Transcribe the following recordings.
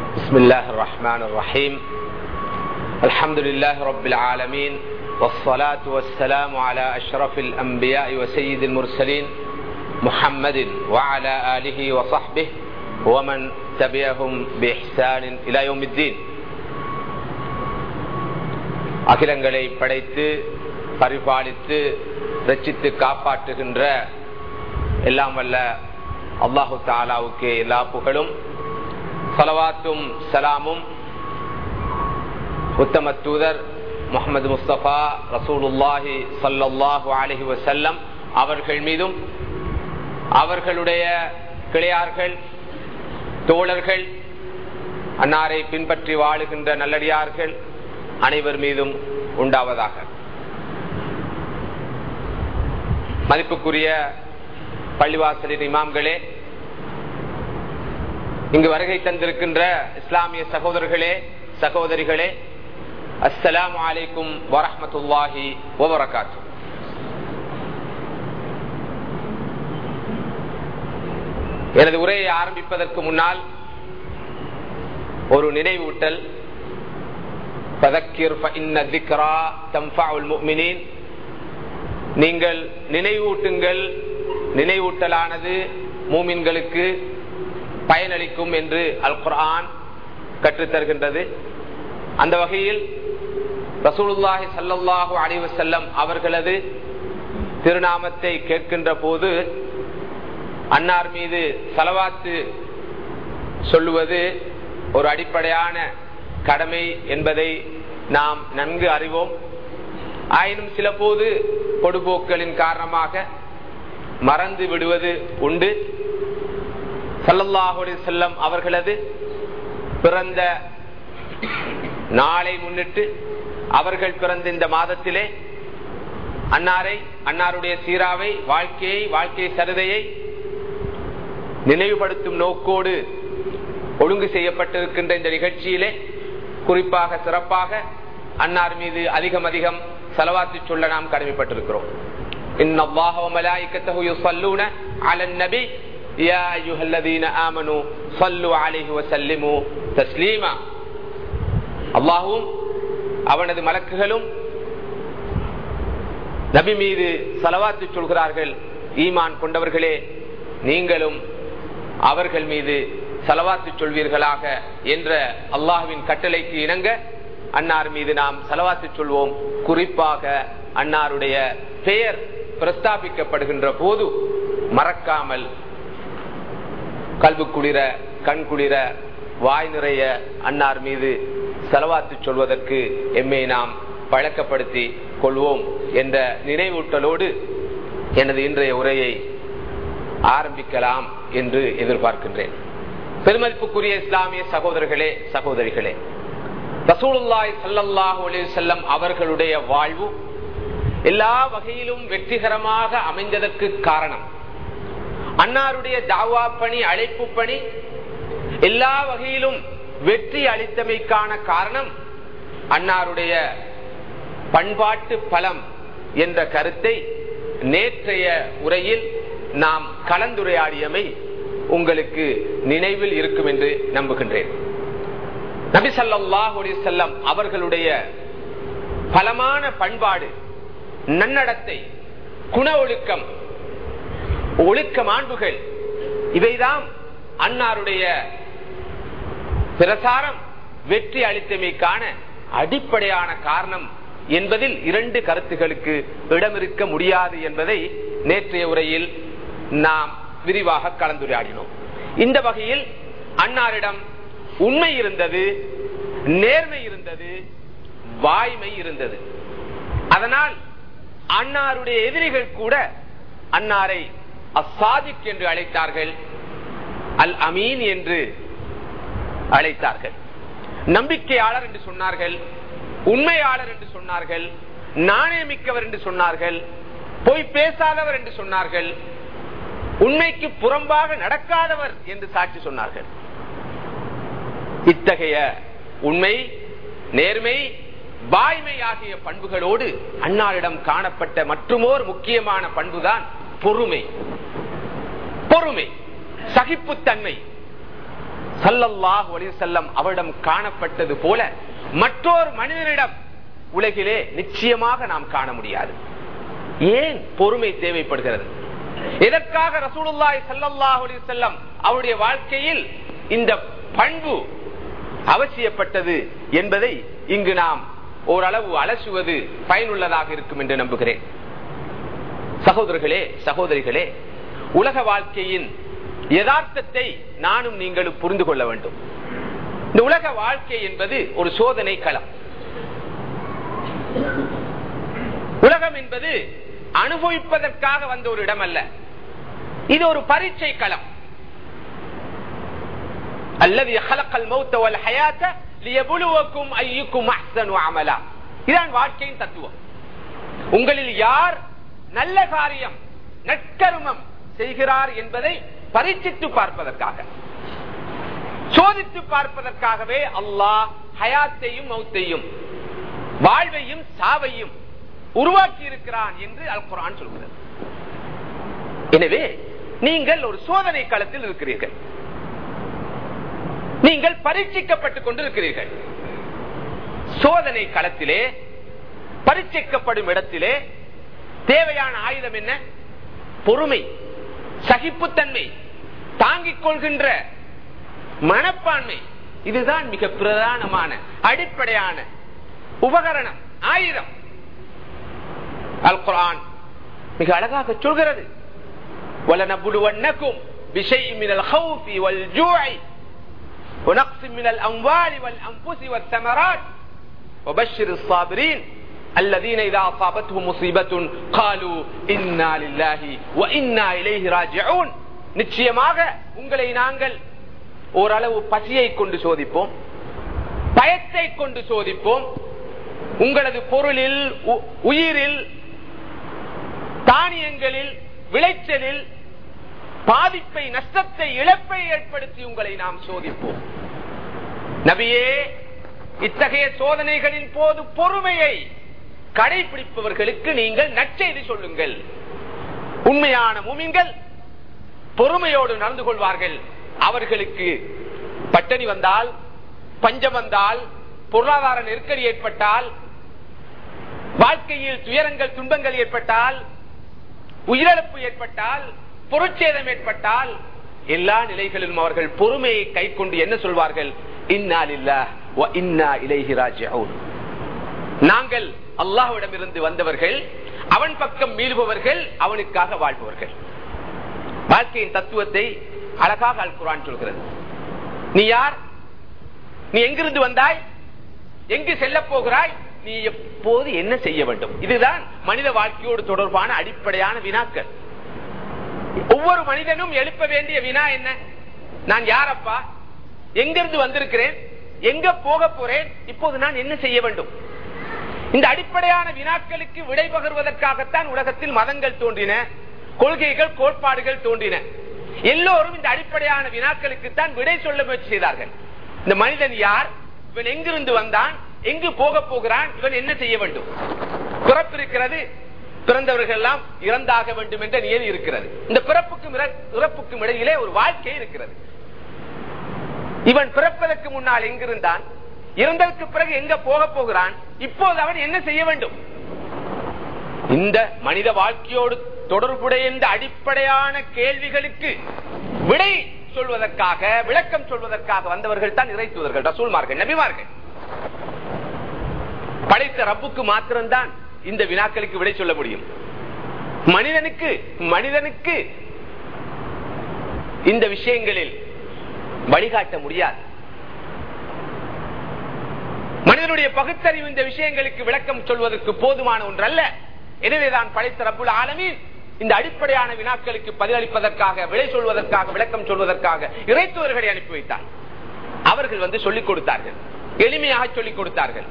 بسم الله الرحمن الرحيم الحمد لله رب العالمين والصلاة والسلام على أشرف الأنبياء وسيد المرسلين محمد وعلى آله وصحبه ومن تبعهم بإحسان إلى يوم الدين அகிலங்களை படைத்து பரிபாலித்து ரச்சித்து காப்பாற்றுகின்ற எல்லாம் வல்ல அல்லாஹு தாலாவுக்கு எல்லா புகழும் சலவாத்தும் சலாமும் உத்தம தூதர் முகமது முஸ்தபா ரசூலுல்லாஹி சல்லாஹூ அலஹி வசல்லம் அவர்கள் மீதும் அவர்களுடைய கிளையார்கள் தோழர்கள் அன்னாரை பின்பற்றி வாழுகின்ற நல்லடியார்கள் அனைவர் மீதும் உண்டாவதாக மதிப்புக்குரிய பள்ளிவாசலின் இமாம்களே இங்கு வருகை தந்திருக்கின்ற இஸ்லாமிய சகோதரர்களே சகோதரிகளே அஸ்லாம் வலைக்கும் வரமத்துல்லாஹி வபரகாத்து எனது உரையை ஆரம்பிப்பதற்கு முன்னால் ஒரு நினைவூட்டல் நீங்கள் நினைவூட்டுங்கள் நினைவூட்டலானது மூமின்களுக்கு பயனளிக்கும் என்று அல் குர்ஆன் கற்றுத்தருகின்றது அந்த வகையில் ரசூலுல்லாஹி சல்லாஹூ அலிவசல்லம் அவர்களது திருநாமத்தை கேட்கின்ற போது அன்னார் மீது செலவாத்து சொல்லுவது ஒரு அடிப்படையான கடமை என்பதை நாம் நன்கு அறிவோம் ஆயினும் சில போது பொடுபோக்களின் காரணமாக மறந்து விடுவது உண்டு சல்லல்லாஹுடைய செல்லம் அவர்களது பிறந்த நாளை முன்னிட்டு அவர்கள் பிறந்த இந்த மாதத்திலே அன்னாரை அன்னாருடைய சீராவை வாழ்க்கையை வாழ்க்கை சருதையை நினைவுபடுத்தும் நோக்கோடு ஒழுங்கு செய்யப்பட்டிருக்கின்ற இந்த நிகழ்ச்சியிலே குறிப்பாக சிறப்பாக அன்னார் மீது அதிகம் அதிகம் செலவாத்து சொல்ல நாம் கடமைப்பட்டிருக்கிறோம் அல்லாஹும் அவனது மலக்குகளும் நபி மீது செலவாத்து சொல்கிறார்கள் ஈமான் கொண்டவர்களே நீங்களும் அவர்கள் மீது செலவாத்து சொல்வீர்களாக என்ற அல்லாஹுவின் கட்டளைக்கு இணங்க அன்னார் மீது நாம் செலவாத்து சொல்வோம் குறிப்பாக அன்னாருடைய பெயர் பிரஸ்தாபிக்கப்படுகின்ற போது மறக்காமல் கல்வி குளிர கண் குளிர வாய் நிறைய அன்னார் மீது செலவாத்து சொல்வதற்கு எம்மை நாம் பழக்கப்படுத்தி கொள்வோம் என்ற நினைவூட்டலோடு எனது இன்றைய உரையை ஆரம்பிக்கலாம் என்று எதிர்பார்க்கின்றேன் பெருமதிப்புக்குரிய இஸ்லாமிய சகோதரர்களே சகோதரிகளே ரசூலுல்லாய் சல்லாஹூ செல்லம் அவர்களுடைய வாழ்வு எல்லா வகையிலும் வெற்றிகரமாக அமைந்ததற்கு காரணம் அன்னாருடைய தாவா பணி அழைப்பு பணி எல்லா வகையிலும் வெற்றி அளித்தமைக்கான காரணம் அன்னாருடைய பண்பாட்டு பலம் என்ற கருத்தை நேற்றைய உரையில் நாம் கலந்துரையாடியமை உங்களுக்கு நினைவில் இருக்கும் என்று நம்புகின்றேன் நபி சல்லாஹூ செல்லம் அவர்களுடைய பலமான பண்பாடு நன்னடத்தை குண ஒழுக்கம் ஒழுக்க மாண்புகள் இவைதான் அன்னாருடைய பிரசாரம் வெற்றி அளித்தமைக்கான அடிப்படையான காரணம் என்பதில் இரண்டு கருத்துகளுக்கு இடமிருக்க முடியாது என்பதை நேற்றைய உரையில் நாம் விரிவாக கலந்துரையாடினோம் இந்த வகையில் அன்னாரிடம் உண்மை இருந்தது நேர்மை இருந்தது வாய்மை இருந்தது அதனால் அன்னாருடைய எதிரிகள் கூட அன்னாரை அசாதிக் என்று அழைத்தார்கள் அல் அமீன் என்று அழைத்தார்கள் நம்பிக்கையாளர் என்று சொன்னார்கள் உண்மையாளர் என்று சொன்னார்கள் நாணயமிக்கவர் என்று சொன்னார்கள் பொய் பேசாதவர் என்று சொன்னார்கள் உண்மைக்கு புறம்பாக நடக்காதவர் என்று சாட்சி சொன்னார்கள் இத்தகைய உண்மை நேர்மை வாய்மை ஆகிய பண்புகளோடு அன்னாரிடம் காணப்பட்ட மற்றுமோர் முக்கியமான பண்புதான் பொறுமை பொறுமை சகிப்புத்தன்மை சல்லல்லாஹு அலைஹி வஸல்லம் அவரிடம் காணப்பட்டது போல மற்றொரு மனிதனிடம் உலகிலே நிச்சயமாக நாம் காண முடியாது ஏன் பொறுமை தேவைப்படுகிறது எதற்காக ரசூலுல்லாஹி ஸல்லல்லாஹு அலைஹி வஸல்லம் அவருடைய வாழ்க்கையில் இந்த பண்பு அவசியப்பட்டது என்பதை இங்கு நாம் ஓரளவு அலசுவது பயனுள்ளதாக இருக்கும் என்று நம்புகிறேன் சகோதரர்களே சகோதரிகளே உலக வாழ்க்கையின் யதார்த்தத்தை நானும் நீங்களும் புரிந்து கொள்ள வேண்டும் இந்த உலக வாழ்க்கை என்பது ஒரு சோதனை களம் உலகம் என்பது அனுபவிப்பதற்காக வந்த ஒரு இடம் அல்ல இது ஒரு பரீட்சை களம் அல்லது خلق الموت والحياه ليبلوكم ايكم احسن عملا இதான் வாழ்க்கையின் தத்துவம் உங்களில் யார் நல்ல காரியம் நற்கருமம் செய்கிறார் என்பதை பரீட்சித்து பார்ப்பதற்காக சோதித்து பார்ப்பதற்காகவே அல்லாஹ் ஹயாத்தையும் மௌத்தையும் வாழ்வையும் சாவையும் உருவாக்கி இருக்கிறான் என்று அல் குரான் சொல்கிறது எனவே நீங்கள் ஒரு சோதனை களத்தில் இருக்கிறீர்கள் நீங்கள் பரீட்சிக்கப்பட்டுக் கொண்டிருக்கிறீர்கள் சோதனை களத்திலே பரீட்சிக்கப்படும் இடத்திலே தேவையான ஆயுதம் என்ன பொறுமை சகிப்புத்தன்மை தாங்கிக் கொள்கின்ற மனப்பான்மை இதுதான் மிக பிரதானமான அடிப்படையான உபகரணம் ஆயுதம் அல் குரான் மிக அழகாக சொல்கிறது وَلَنَبْلُوَنَّكُمْ بِشَيْءٍ مِنَ الْخَوْفِ وَالْجُوعِ ونقص من الأموال والأنفس والثمرات وبشر الصابرين الذين إذا أصابتهم مصيبة قالوا إنا لله وإنا إليه راجعون நிச்சயமாக உங்களை நாங்கள் ஓரளவு பசியை கொண்டு சோதிப்போம் பயத்தை கொண்டு சோதிப்போம் உங்களது பொருளில் உயிரில் தானியங்களில் விளைச்சலில் பாதிப்பை நஷ்டத்தை இழப்பை ஏற்படுத்தி உங்களை நாம் சோதிப்போம் நபியே இத்தகைய சோதனைகளின் போது பொறுமையை கடைபிடிப்பவர்களுக்கு நீங்கள் நற்செய்தி சொல்லுங்கள் உண்மையான முமின்கள் பொறுமையோடு நடந்து கொள்வார்கள் அவர்களுக்கு பட்டணி வந்தால் பஞ்சம் வந்தால் பொருளாதார நெருக்கடி ஏற்பட்டால் வாழ்க்கையில் துயரங்கள் துன்பங்கள் ஏற்பட்டால் உயிரிழப்பு ஏற்பட்டால் பொருட்சேதம் ஏற்பட்டால் எல்லா நிலைகளிலும் அவர்கள் பொறுமையை கை கொண்டு என்ன சொல்வார்கள் நாங்கள் அல்லாஹ்விடம் இருந்து வந்தவர்கள் அவன் பக்கம் மீளுபவர்கள் அவனுக்காக வாழ்பவர்கள் வாழ்க்கையின் தத்துவத்தை அழகாக அல் குரான் சொல்கிறது நீ யார் நீ எங்கிருந்து வந்தாய் எங்கு செல்ல போகிறாய் நீ எப்போது என்ன செய்ய வேண்டும் இதுதான் மனித வாழ்க்கையோடு தொடர்பான அடிப்படையான வினாக்கள் ஒவ்வொரு மனிதனும் எழுப்ப வேண்டிய வினா என்ன நான் யாரப்பா எங்கிருந்து வந்திருக்கிறேன் எங்க போக போறேன் இப்போது நான் என்ன செய்ய வேண்டும் இந்த அடிப்படையான வினாக்களுக்கு விடை பகிர்வதற்காகத்தான் உலகத்தில் மதங்கள் தோன்றின கொள்கைகள் கோட்பாடுகள் தோன்றின எல்லோரும் இந்த அடிப்படையான வினாக்களுக்கு தான் விடை சொல்ல முயற்சி செய்தார்கள் இந்த மனிதன் யார் இவன் எங்கிருந்து வந்தான் எங்கு போக போகிறான் இவன் என்ன செய்ய வேண்டும் பிறப்பு இருக்கிறது பிறந்தவர்கள் எல்லாம் இறந்தாக வேண்டும் என்ற நியதி இருக்கிறது இந்த பிறப்புக்கும் இறப்புக்கும் இடையிலே ஒரு வாழ்க்கை இருக்கிறது இவன் பிறப்பதற்கு முன்னால் எங்கிருந்தான் இறந்ததற்கு பிறகு எங்க போக போகிறான் இப்போது அவன் என்ன செய்ய வேண்டும் இந்த மனித வாழ்க்கையோடு தொடர்புடைய இந்த அடிப்படையான கேள்விகளுக்கு விடை சொல்வதற்காக விளக்கம் சொல்வதற்காக வந்தவர்கள் தான் இறைத்துவர்கள் ரசூல்மார்கள் நபிமார்கள் படைத்த ரப்புக்கு மாத்திரம்தான் இந்த வினாக்களுக்கு விடை சொல்ல முடியும் மனிதனுக்கு மனிதனுக்கு இந்த விஷயங்களில் வழிகாட்ட முடியாது மனிதனுடைய பகுத்தறிவு இந்த விஷயங்களுக்கு விளக்கம் சொல்வதற்கு போதுமான ஒன்றல்ல எனவேதான் படைத்த ரப்புல் ஆலமீன் இந்த அடிப்படையான வினாக்களுக்கு பதிலளிப்பதற்காக விடை சொல்வதற்காக விளக்கம் சொல்வதற்காக இறைத்துவர்களை அனுப்பி வைத்தார் அவர்கள் வந்து சொல்லிக் கொடுத்தார்கள் எளிமையாக சொல்லிக் கொடுத்தார்கள்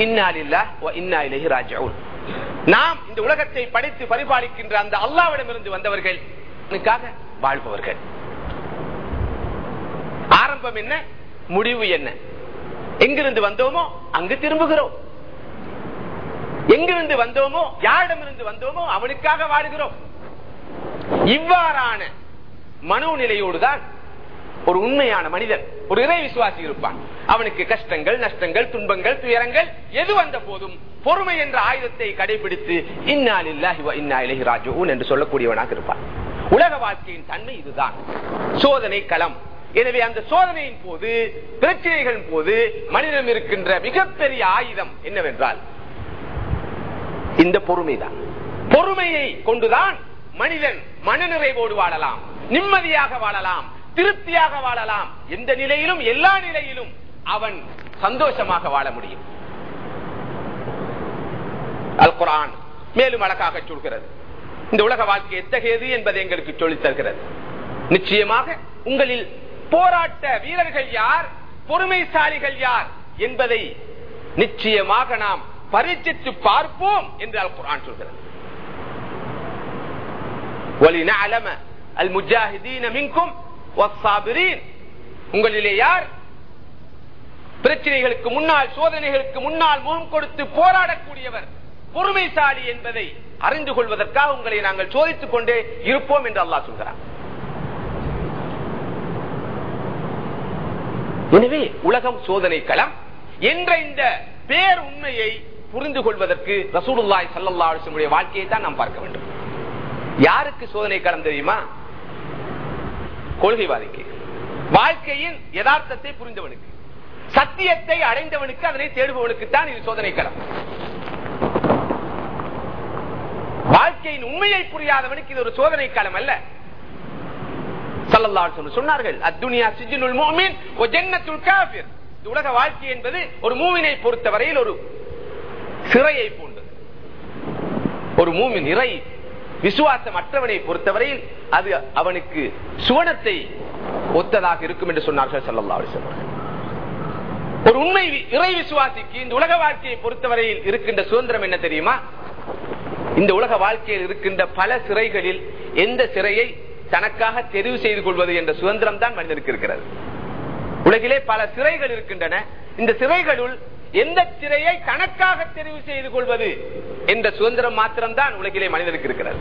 நாம் இந்த உலகத்தை படைத்து பரிபாலிக்கின்ற அந்த அல்லாவிடம் இருந்து வந்தவர்கள் வாழ்பவர்கள் ஆரம்பம் என்ன முடிவு என்ன எங்கிருந்து வந்தோமோ அங்கு திரும்புகிறோம் எங்கிருந்து வந்தோமோ யாரிடமிருந்து வந்தோமோ அவனுக்காக வாழுகிறோம் இவ்வாறான மனோநிலையோடுதான் ஒரு உண்மையான மனிதன் ஒரு இறை விசுவாசி இருப்பான் அவனுக்கு கஷ்டங்கள் நஷ்டங்கள் துன்பங்கள் துயரங்கள் எது வந்த போதும் பொறுமை என்ற ஆயுதத்தை கடைபிடித்து இந்நாளில் ராஜூன் என்று சொல்லக்கூடியவனாக இருப்பான் உலக வாழ்க்கையின் தன்மை இதுதான் சோதனை களம் எனவே அந்த சோதனையின் போது பிரச்சனைகளின் போது மனிதன் இருக்கின்ற மிகப்பெரிய ஆயுதம் என்னவென்றால் இந்த பொறுமைதான் பொறுமையை கொண்டுதான் மனிதன் மனநிறைவோடு வாழலாம் நிம்மதியாக வாழலாம் திருப்தியாக வாழலாம் எந்த நிலையிலும் எல்லா நிலையிலும் அவன் சந்தோஷமாக வாழ முடியும் அல் குரான் மேலும் அழகாக சொல்கிறது இந்த உலக வாழ்க்கை எத்தகையது என்பதை எங்களுக்கு சொல்லித் தருகிறது நிச்சயமாக உங்களில் போராட்ட வீரர்கள் யார் பொறுமைசாலிகள் யார் என்பதை நிச்சயமாக நாம் பரீட்சித்து பார்ப்போம் என்று அல் குரான் சொல்கிறது وَلِنَعْلَمَ الْمُجَاهِدِينَ مِنْكُمْ وَالصَّابِرِينَ உங்களிலே யார் பிரச்சனைகளுக்கு முன்னால் சோதனைகளுக்கு முன்னால் முகம் கொடுத்து போராடக்கூடியவர் பொறுமைசாலி என்பதை அறிந்து கொள்வதற்காக உங்களை நாங்கள் சோதித்துக் கொண்டே இருப்போம் என்று அல்லாஹ் சொல்கிறார் எனவே உலகம் சோதனை களம் என்ற இந்த பேர் உண்மையை புரிந்து கொள்வதற்கு ரசூலுல்லாய் சல்லல்லா அலிசமுடைய வாழ்க்கையை தான் நாம் பார்க்க வேண்டும் யாருக்கு சோதனை களம் தெரியுமா கொள்கைவாதிக்கு வாழ்க்கையின் யதார்த்தத்தை புரிந்தவனுக்கு சத்தியத்தை அடைந்தவனுக்கு அதனை தேடுபவனுக்கு தான் இது சோதனை களம் வாழ்க்கையின் உண்மையை புரியாதவனுக்கு இது ஒரு சோதனை காலம் அல்ல சொன்னார்கள் அத்துனியா சிஜினுல் மோமின் காபிர் உலக வாழ்க்கை என்பது ஒரு மூவினை பொறுத்தவரையில் ஒரு சிறையை போன்றது ஒரு மூமின் இறை விசுவாசம் அற்றவனை பொறுத்தவரையில் அது அவனுக்கு சுவனத்தை ஒத்ததாக இருக்கும் என்று சொன்னார்கள் சல்லல்லா அலிசல்லம் ஒரு உண்மை இறை விசுவாசிக்கு இந்த உலக வாழ்க்கையை பொறுத்தவரையில் இருக்கின்ற சுதந்திரம் என்ன தெரியுமா இந்த உலக வாழ்க்கையில் இருக்கின்ற பல சிறைகளில் எந்த சிறையை தனக்காக தெரிவு செய்து கொள்வது என்ற சுதந்திரம் தான் மனிதனுக்கு இருக்கிறது உலகிலே பல சிறைகள் இருக்கின்றன இந்த சிறைகளுள் எந்த சிறையை தனக்காக தெரிவு செய்து கொள்வது என்ற சுதந்திரம் மாத்திரம்தான் உலகிலே மனிதனுக்கு இருக்கிறது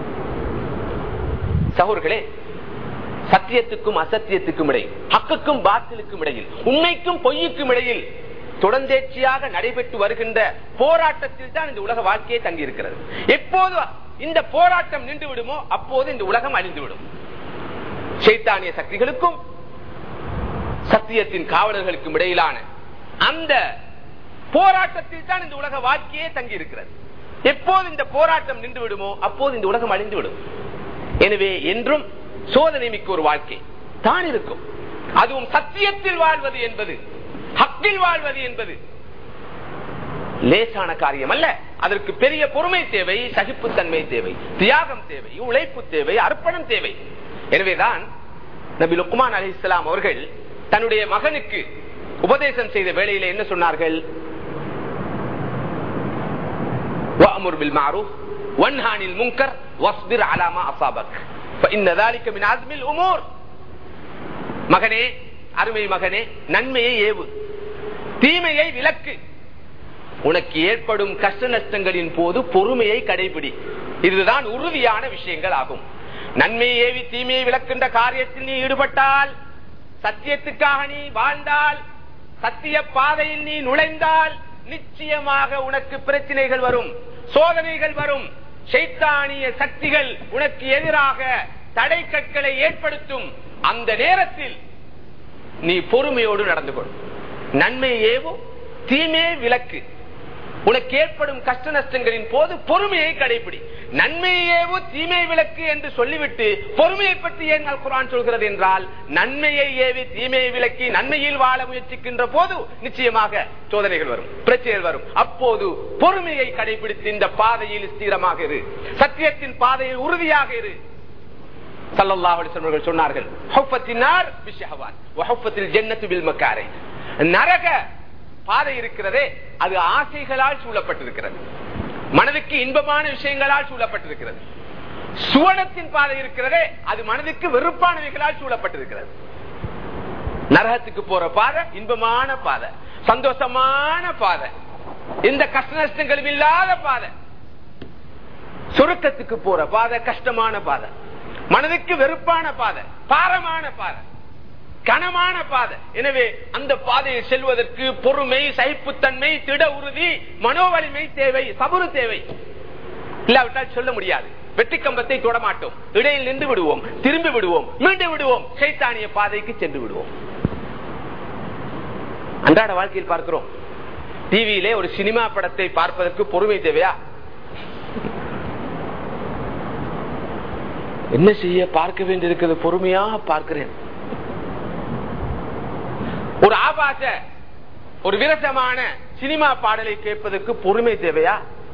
சகோர்களே சத்தியத்துக்கும் அசத்தியத்துக்கும் இடையில் ஹக்குக்கும் பாத்திலுக்கும் இடையில் உண்மைக்கும் பொய்யுக்கும் இடையில் தொடர்ந்தேர்ச்சியாக நடைபெற்று வருகின்ற போராட்டத்தில் தான் இந்த உலக வாழ்க்கையை தங்கி இருக்கிறது எப்போது இந்த போராட்டம் நின்று விடுமோ அப்போது இந்த உலகம் அழிந்துவிடும் சைத்தானிய சக்திகளுக்கும் சத்தியத்தின் காவலர்களுக்கும் இடையிலான அந்த போராட்டத்தில் தான் இந்த உலக வாழ்க்கையே தங்கி இருக்கிறது எப்போது இந்த போராட்டம் நின்று விடுமோ அப்போது இந்த உலகம் அழிந்துவிடும் எனவே என்றும் சோதனை மிக்க ஒரு வாழ்க்கை தான் இருக்கும் அதுவும் சத்தியத்தில் வாழ்வது என்பது ஹக்கில் வாழ்வது என்பது லேசான காரியம் அல்ல அதற்கு பெரிய பொறுமை தேவை சகிப்புத்தன்மை தேவை தியாகம் தேவை உழைப்பு தேவை அர்ப்பணம் தேவை எனவேதான் நபி லுக்மான் அலி இஸ்லாம் அவர்கள் தன்னுடைய மகனுக்கு உபதேசம் செய்த வேளையில என்ன சொன்னார்கள் மகனே அருமை மகனே நன்மையை ஏவு தீமையை விலக்கு உனக்கு ஏற்படும் கஷ்ட நஷ்டங்களின் போது பொறுமையை கடைபிடி இதுதான் உறுதியான விஷயங்கள் ஆகும் நன்மையை ஏவி தீமையை விளக்கின்ற காரியத்தில் நீ ஈடுபட்டால் சத்தியத்துக்காக நீ வாழ்ந்தால் சத்திய பாதையில் நீ நுழைந்தால் நிச்சயமாக உனக்கு பிரச்சனைகள் வரும் சோதனைகள் வரும் சைத்தானிய சக்திகள் உனக்கு எதிராக தடை கற்களை ஏற்படுத்தும் அந்த நேரத்தில் நீ பொறுமையோடு நடந்து கொள் நன்மை ஏவோ தீமே விலக்கு உனக்கு ஏற்படும் கஷ்ட நஷ்டங்களின் போது பொறுமையை கடைபிடி நன்மையேவோ தீமை விலக்கு என்று சொல்லிவிட்டு பொறுமையை பற்றி ஏன் குரான் சொல்கிறது என்றால் நன்மையை ஏவி தீமையை விலக்கி நன்மையில் வாழ முயற்சிக்கின்ற போது நிச்சயமாக சோதனைகள் வரும் பிரச்சனைகள் வரும் அப்போது பொறுமையை கடைபிடித்து இந்த பாதையில் ஸ்திரமாக இரு சத்தியத்தின் பாதையில் உறுதியாக இரு சொன்னார்கள் நரக பாதை இருக்கிறதே அது ஆசைகளால் சூழப்பட்டிருக்கிறது மனதுக்கு இன்பமான விஷயங்களால் சூழப்பட்டிருக்கிறது சுவனத்தின் பாதை இருக்கிறதே அது மனதுக்கு வெறுப்பானவைகளால் சூழப்பட்டிருக்கிறது நரகத்துக்கு போற பாதை இன்பமான பாதை சந்தோஷமான பாதை எந்த கஷ்ட நஷ்டங்களும் இல்லாத பாதை சுருக்கத்துக்கு போற பாதை கஷ்டமான பாதை மனதுக்கு வெறுப்பான பாதை பாரமான பாதை கனமான பாதை எனவே அந்த பாதையை செல்வதற்கு பொறுமை சகிப்புத்தன்மை திட உறுதி மனோவலிமை தேவை சபுறு தேவை இல்லாவிட்டால் சொல்ல முடியாது வெற்றி கம்பத்தை தொட மாட்டோம் இடையில் நின்று விடுவோம் திரும்பி விடுவோம் மீண்டும் விடுவோம் சைத்தானிய பாதைக்கு சென்று விடுவோம் அன்றாட வாழ்க்கையில் பார்க்கிறோம் டிவியிலே ஒரு சினிமா படத்தை பார்ப்பதற்கு பொறுமை தேவையா என்ன செய்ய பார்க்க வேண்டியிருக்கிறது பொறுமையாக பார்க்கிறேன் ஒரு ஆபாச ஒரு விரசமான சினிமா பாடலை கேட்பதற்கு பொறுமை தேவையா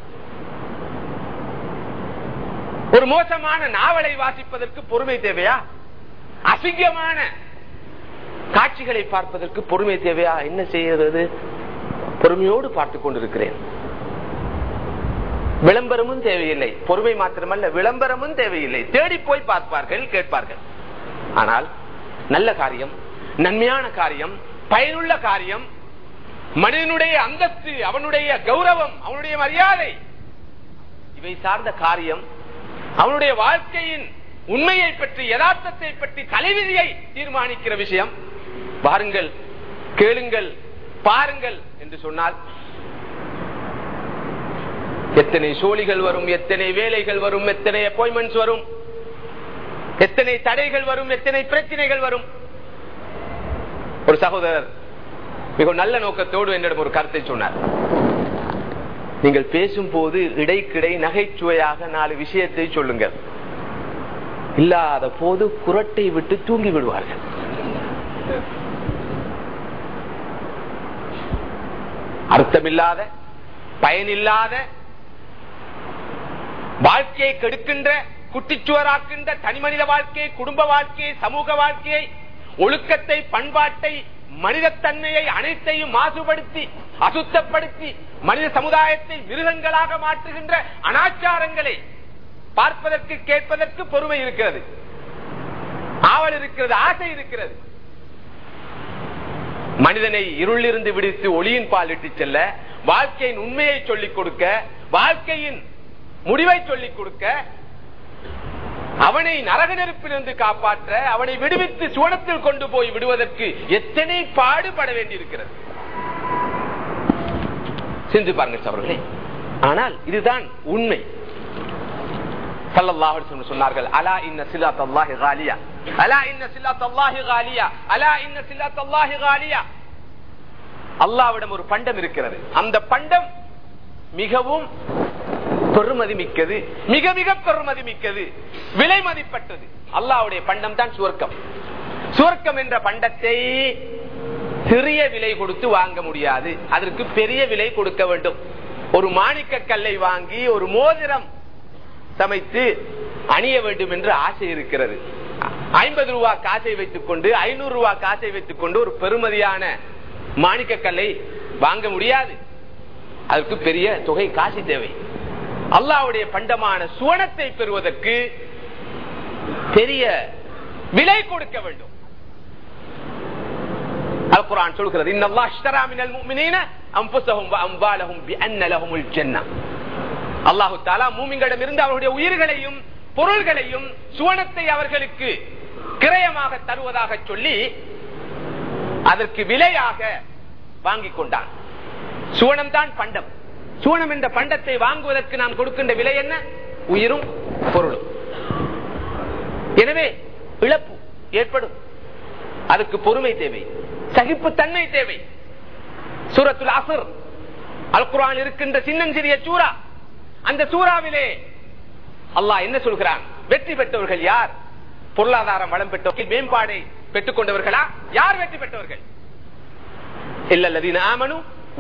ஒரு மோசமான நாவலை வாசிப்பதற்கு பொறுமை தேவையா அசிங்கமான காட்சிகளை பார்ப்பதற்கு பொறுமை தேவையா என்ன செய்யறது பொறுமையோடு பார்த்துக் கொண்டிருக்கிறேன் விளம்பரமும் தேவையில்லை பொறுமை மாத்திரமல்ல விளம்பரமும் தேவையில்லை தேடி போய் பார்ப்பார்கள் கேட்பார்கள் ஆனால் நல்ல காரியம் நன்மையான காரியம் பயனுள்ள காரியம் மனிதனுடைய அந்தஸ்து அவனுடைய கௌரவம் அவனுடைய மரியாதை இவை சார்ந்த காரியம் அவனுடைய வாழ்க்கையின் உண்மையை பற்றி யதார்த்தத்தை பற்றி தலைவிதியை தீர்மானிக்கிற விஷயம் பாருங்கள் கேளுங்கள் பாருங்கள் என்று சொன்னால் எத்தனை சோழிகள் வரும் எத்தனை வேலைகள் வரும் எத்தனை அப்பாயின்மெண்ட்ஸ் வரும் எத்தனை தடைகள் வரும் எத்தனை பிரச்சனைகள் வரும் ஒரு சகோதரர் மிக நல்ல நோக்கத்தோடு என்னிடம் ஒரு கருத்தை சொன்னார் நீங்கள் பேசும் போது இடைக்கிடை நகைச்சுவையாக நாலு விஷயத்தை சொல்லுங்கள் இல்லாத போது குரட்டை விட்டு தூங்கி விடுவார்கள் அர்த்தமில்லாத பயனில்லாத வாழ்க்கையை கெடுக்கின்ற குட்டிச்சுவராக்கின்ற தனிமனித வாழ்க்கையை குடும்ப வாழ்க்கையை சமூக வாழ்க்கையை ஒழுக்கத்தை பண்பாட்டை மனிதத்தன்மையை அனைத்தையும் மாசுபடுத்தி அசுத்தப்படுத்தி மனித சமுதாயத்தை மிருகங்களாக மாற்றுகின்ற அனாச்சாரங்களை பார்ப்பதற்கு கேட்பதற்கு பொறுமை இருக்கிறது ஆவல் இருக்கிறது ஆசை இருக்கிறது மனிதனை இருளிருந்து விடுத்து ஒளியின் பால் இட்டு செல்ல வாழ்க்கையின் உண்மையை சொல்லிக் கொடுக்க வாழ்க்கையின் முடிவை சொல்லிக் கொடுக்க அவனை நரக நெருப்பிலிருந்து காப்பாற்ற அவனை விடுவித்து சுவனத்தில் கொண்டு போய் விடுவதற்கு எத்தனை பாடுபட வேண்டியிருக்கிறது சிந்து பாருங்க அவர்களே ஆனால் இதுதான் உண்மை சொன்னார்கள் அலா இன்ன சிலாத் அல்லாஹி காலியா அலா இன்ன சிலாத் அல்லாஹி காலியா அலா இன்ன சிலாத் அல்லாஹி காலியா அல்லாவிடம் ஒரு பண்டம் இருக்கிறது அந்த பண்டம் மிகவும் பெருமதி மிக்கது மிக மிக பெருமதி மிக்கது விலை மதிப்பட்டது அல்லாவுடைய பண்டம் தான் சுவர்க்கம் சுவர்க்கம் என்ற பண்டத்தை சிறிய விலை கொடுத்து வாங்க முடியாது அதற்கு பெரிய விலை கொடுக்க வேண்டும் ஒரு மாணிக்க கல்லை வாங்கி ஒரு மோதிரம் சமைத்து அணிய வேண்டும் என்று ஆசை இருக்கிறது ஐம்பது ரூபா காசை வைத்துக் கொண்டு ஐநூறு ரூபா காசை வைத்துக் கொண்டு ஒரு பெருமதியான மாணிக்க கல்லை வாங்க முடியாது அதற்கு பெரிய தொகை காசு தேவை அல்லாவுடைய பண்டமான சுவனத்தை பெறுவதற்கு பெரிய விலை கொடுக்க வேண்டும் அல்குரான் சொல்கிறது இன்னல்லாஹ் இஷ்தரா மினல் முஃமினீன அன்ஃபுஸஹும் வ அம்வாலஹும் பிஅன்ன லஹுமுல் ஜன்னah அல்லாஹு தாலா மூமிங்களிடம் இருந்து அவருடைய உயிர்களையும் பொருள்களையும் சுவனத்தை அவர்களுக்கு கிரயமாக தருவதாக சொல்லி அதற்கு விலையாக வாங்கிக் கொண்டான் சுவனம் தான் பண்டம் சுவனம் என்ற பண்டத்தை வாங்குவதற்கு நாம் கொடுக்கின்ற விலை என்ன உயிரும் பொருளும் எனவே இழப்பு ஏற்படும் அதுக்கு பொறுமை தேவை சகிப்பு தன்மை தேவை சூரத்துல் அசர் அல் குரான் இருக்கின்ற சின்னஞ்சிறிய சூரா அந்த சூறாவிலே அல்லாஹ் என்ன சொல்கிறான் வெற்றி பெற்றவர்கள் யார் பொருளாதாரம் வளம் பெற்றவர்கள் மேம்பாடை பெற்றுக் கொண்டவர்களா யார் வெற்றி பெற்றவர்கள் இல்லல்லதீன ஆமனு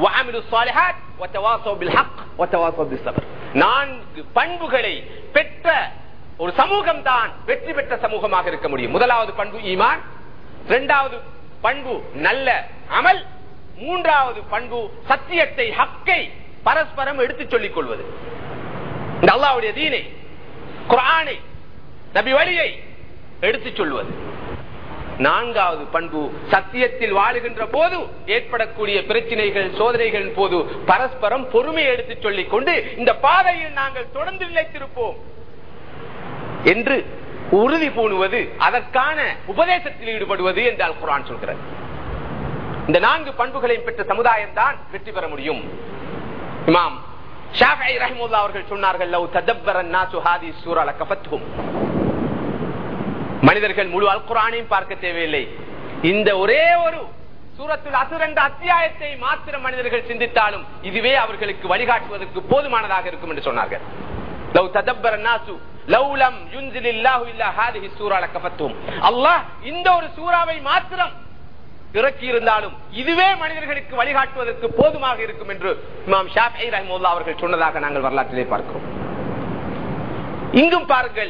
நான்கு பண்புகளை பெற்ற ஒரு சமூகம் தான் வெற்றி பெற்ற சமூகமாக இருக்க முடியும் முதலாவது பண்பு ஈமான் இரண்டாவது பண்பு நல்ல அமல் மூன்றாவது பண்பு சத்தியத்தை ஹக்கை பரஸ்பரம் எடுத்துச் சொல்லிக் கொள்வது இந்த அல்லாவுடைய தீனை குரானை நபி வழியை எடுத்துச் சொல்வது நான்காவது பண்பு சத்தியத்தில் வாழுகின்ற போது ஏற்படக்கூடிய பிரச்சனைகள் சோதனைகள் போது பரஸ்பரம் பொறுமை எடுத்துச் சொல்லிக் கொண்டு இந்த பாதையில் நாங்கள் தொடர்ந்து நிலைத்திருப்போம் என்று உறுதி பூணுவது அதற்கான உபதேசத்தில் ஈடுபடுவது என்றால் குரான் சொல்கிறது இந்த நான்கு பண்புகளையும் பெற்ற சமுதாயம் தான் வெற்றி பெற முடியும் இமாம் ஷாஃபி ரஹிமுல்லா அவர்கள் சொன்னார்கள் லவ் ததப்பரன் நாசு ஹாதி சூரா லகஃபத்ஹும் மனிதர்கள் முழு அல் குரானையும் பார்க்க தேவையில்லை இந்த ஒரே ஒரு சூரத்தில் அசுர் என்ற அத்தியாயத்தை மாத்திரம் மனிதர்கள் சிந்தித்தாலும் இதுவே அவர்களுக்கு வழிகாட்டுவதற்கு போதுமானதாக இருக்கும் என்று சொன்னார்கள் லவ் ததப்பர நாசு லவ்லம் யுன்சிலில்லாஹு இல்லா ஹாதிஹி சூரா லகஃபத்ஹும் அல்லாஹ் இந்த ஒரு சூறாவை மாத்திரம் இறக்கி இருந்தாலும் இதுவே மனிதர்களுக்கு வழிகாட்டுவதற்கு போதுமாக இருக்கும் என்று இமாம் ஷாஃபி ரஹ்முல்லா அவர்கள் சொன்னதாக நாங்கள் வரலாற்றிலே பார்க்கிறோம் இங்கும் பாருங்கள்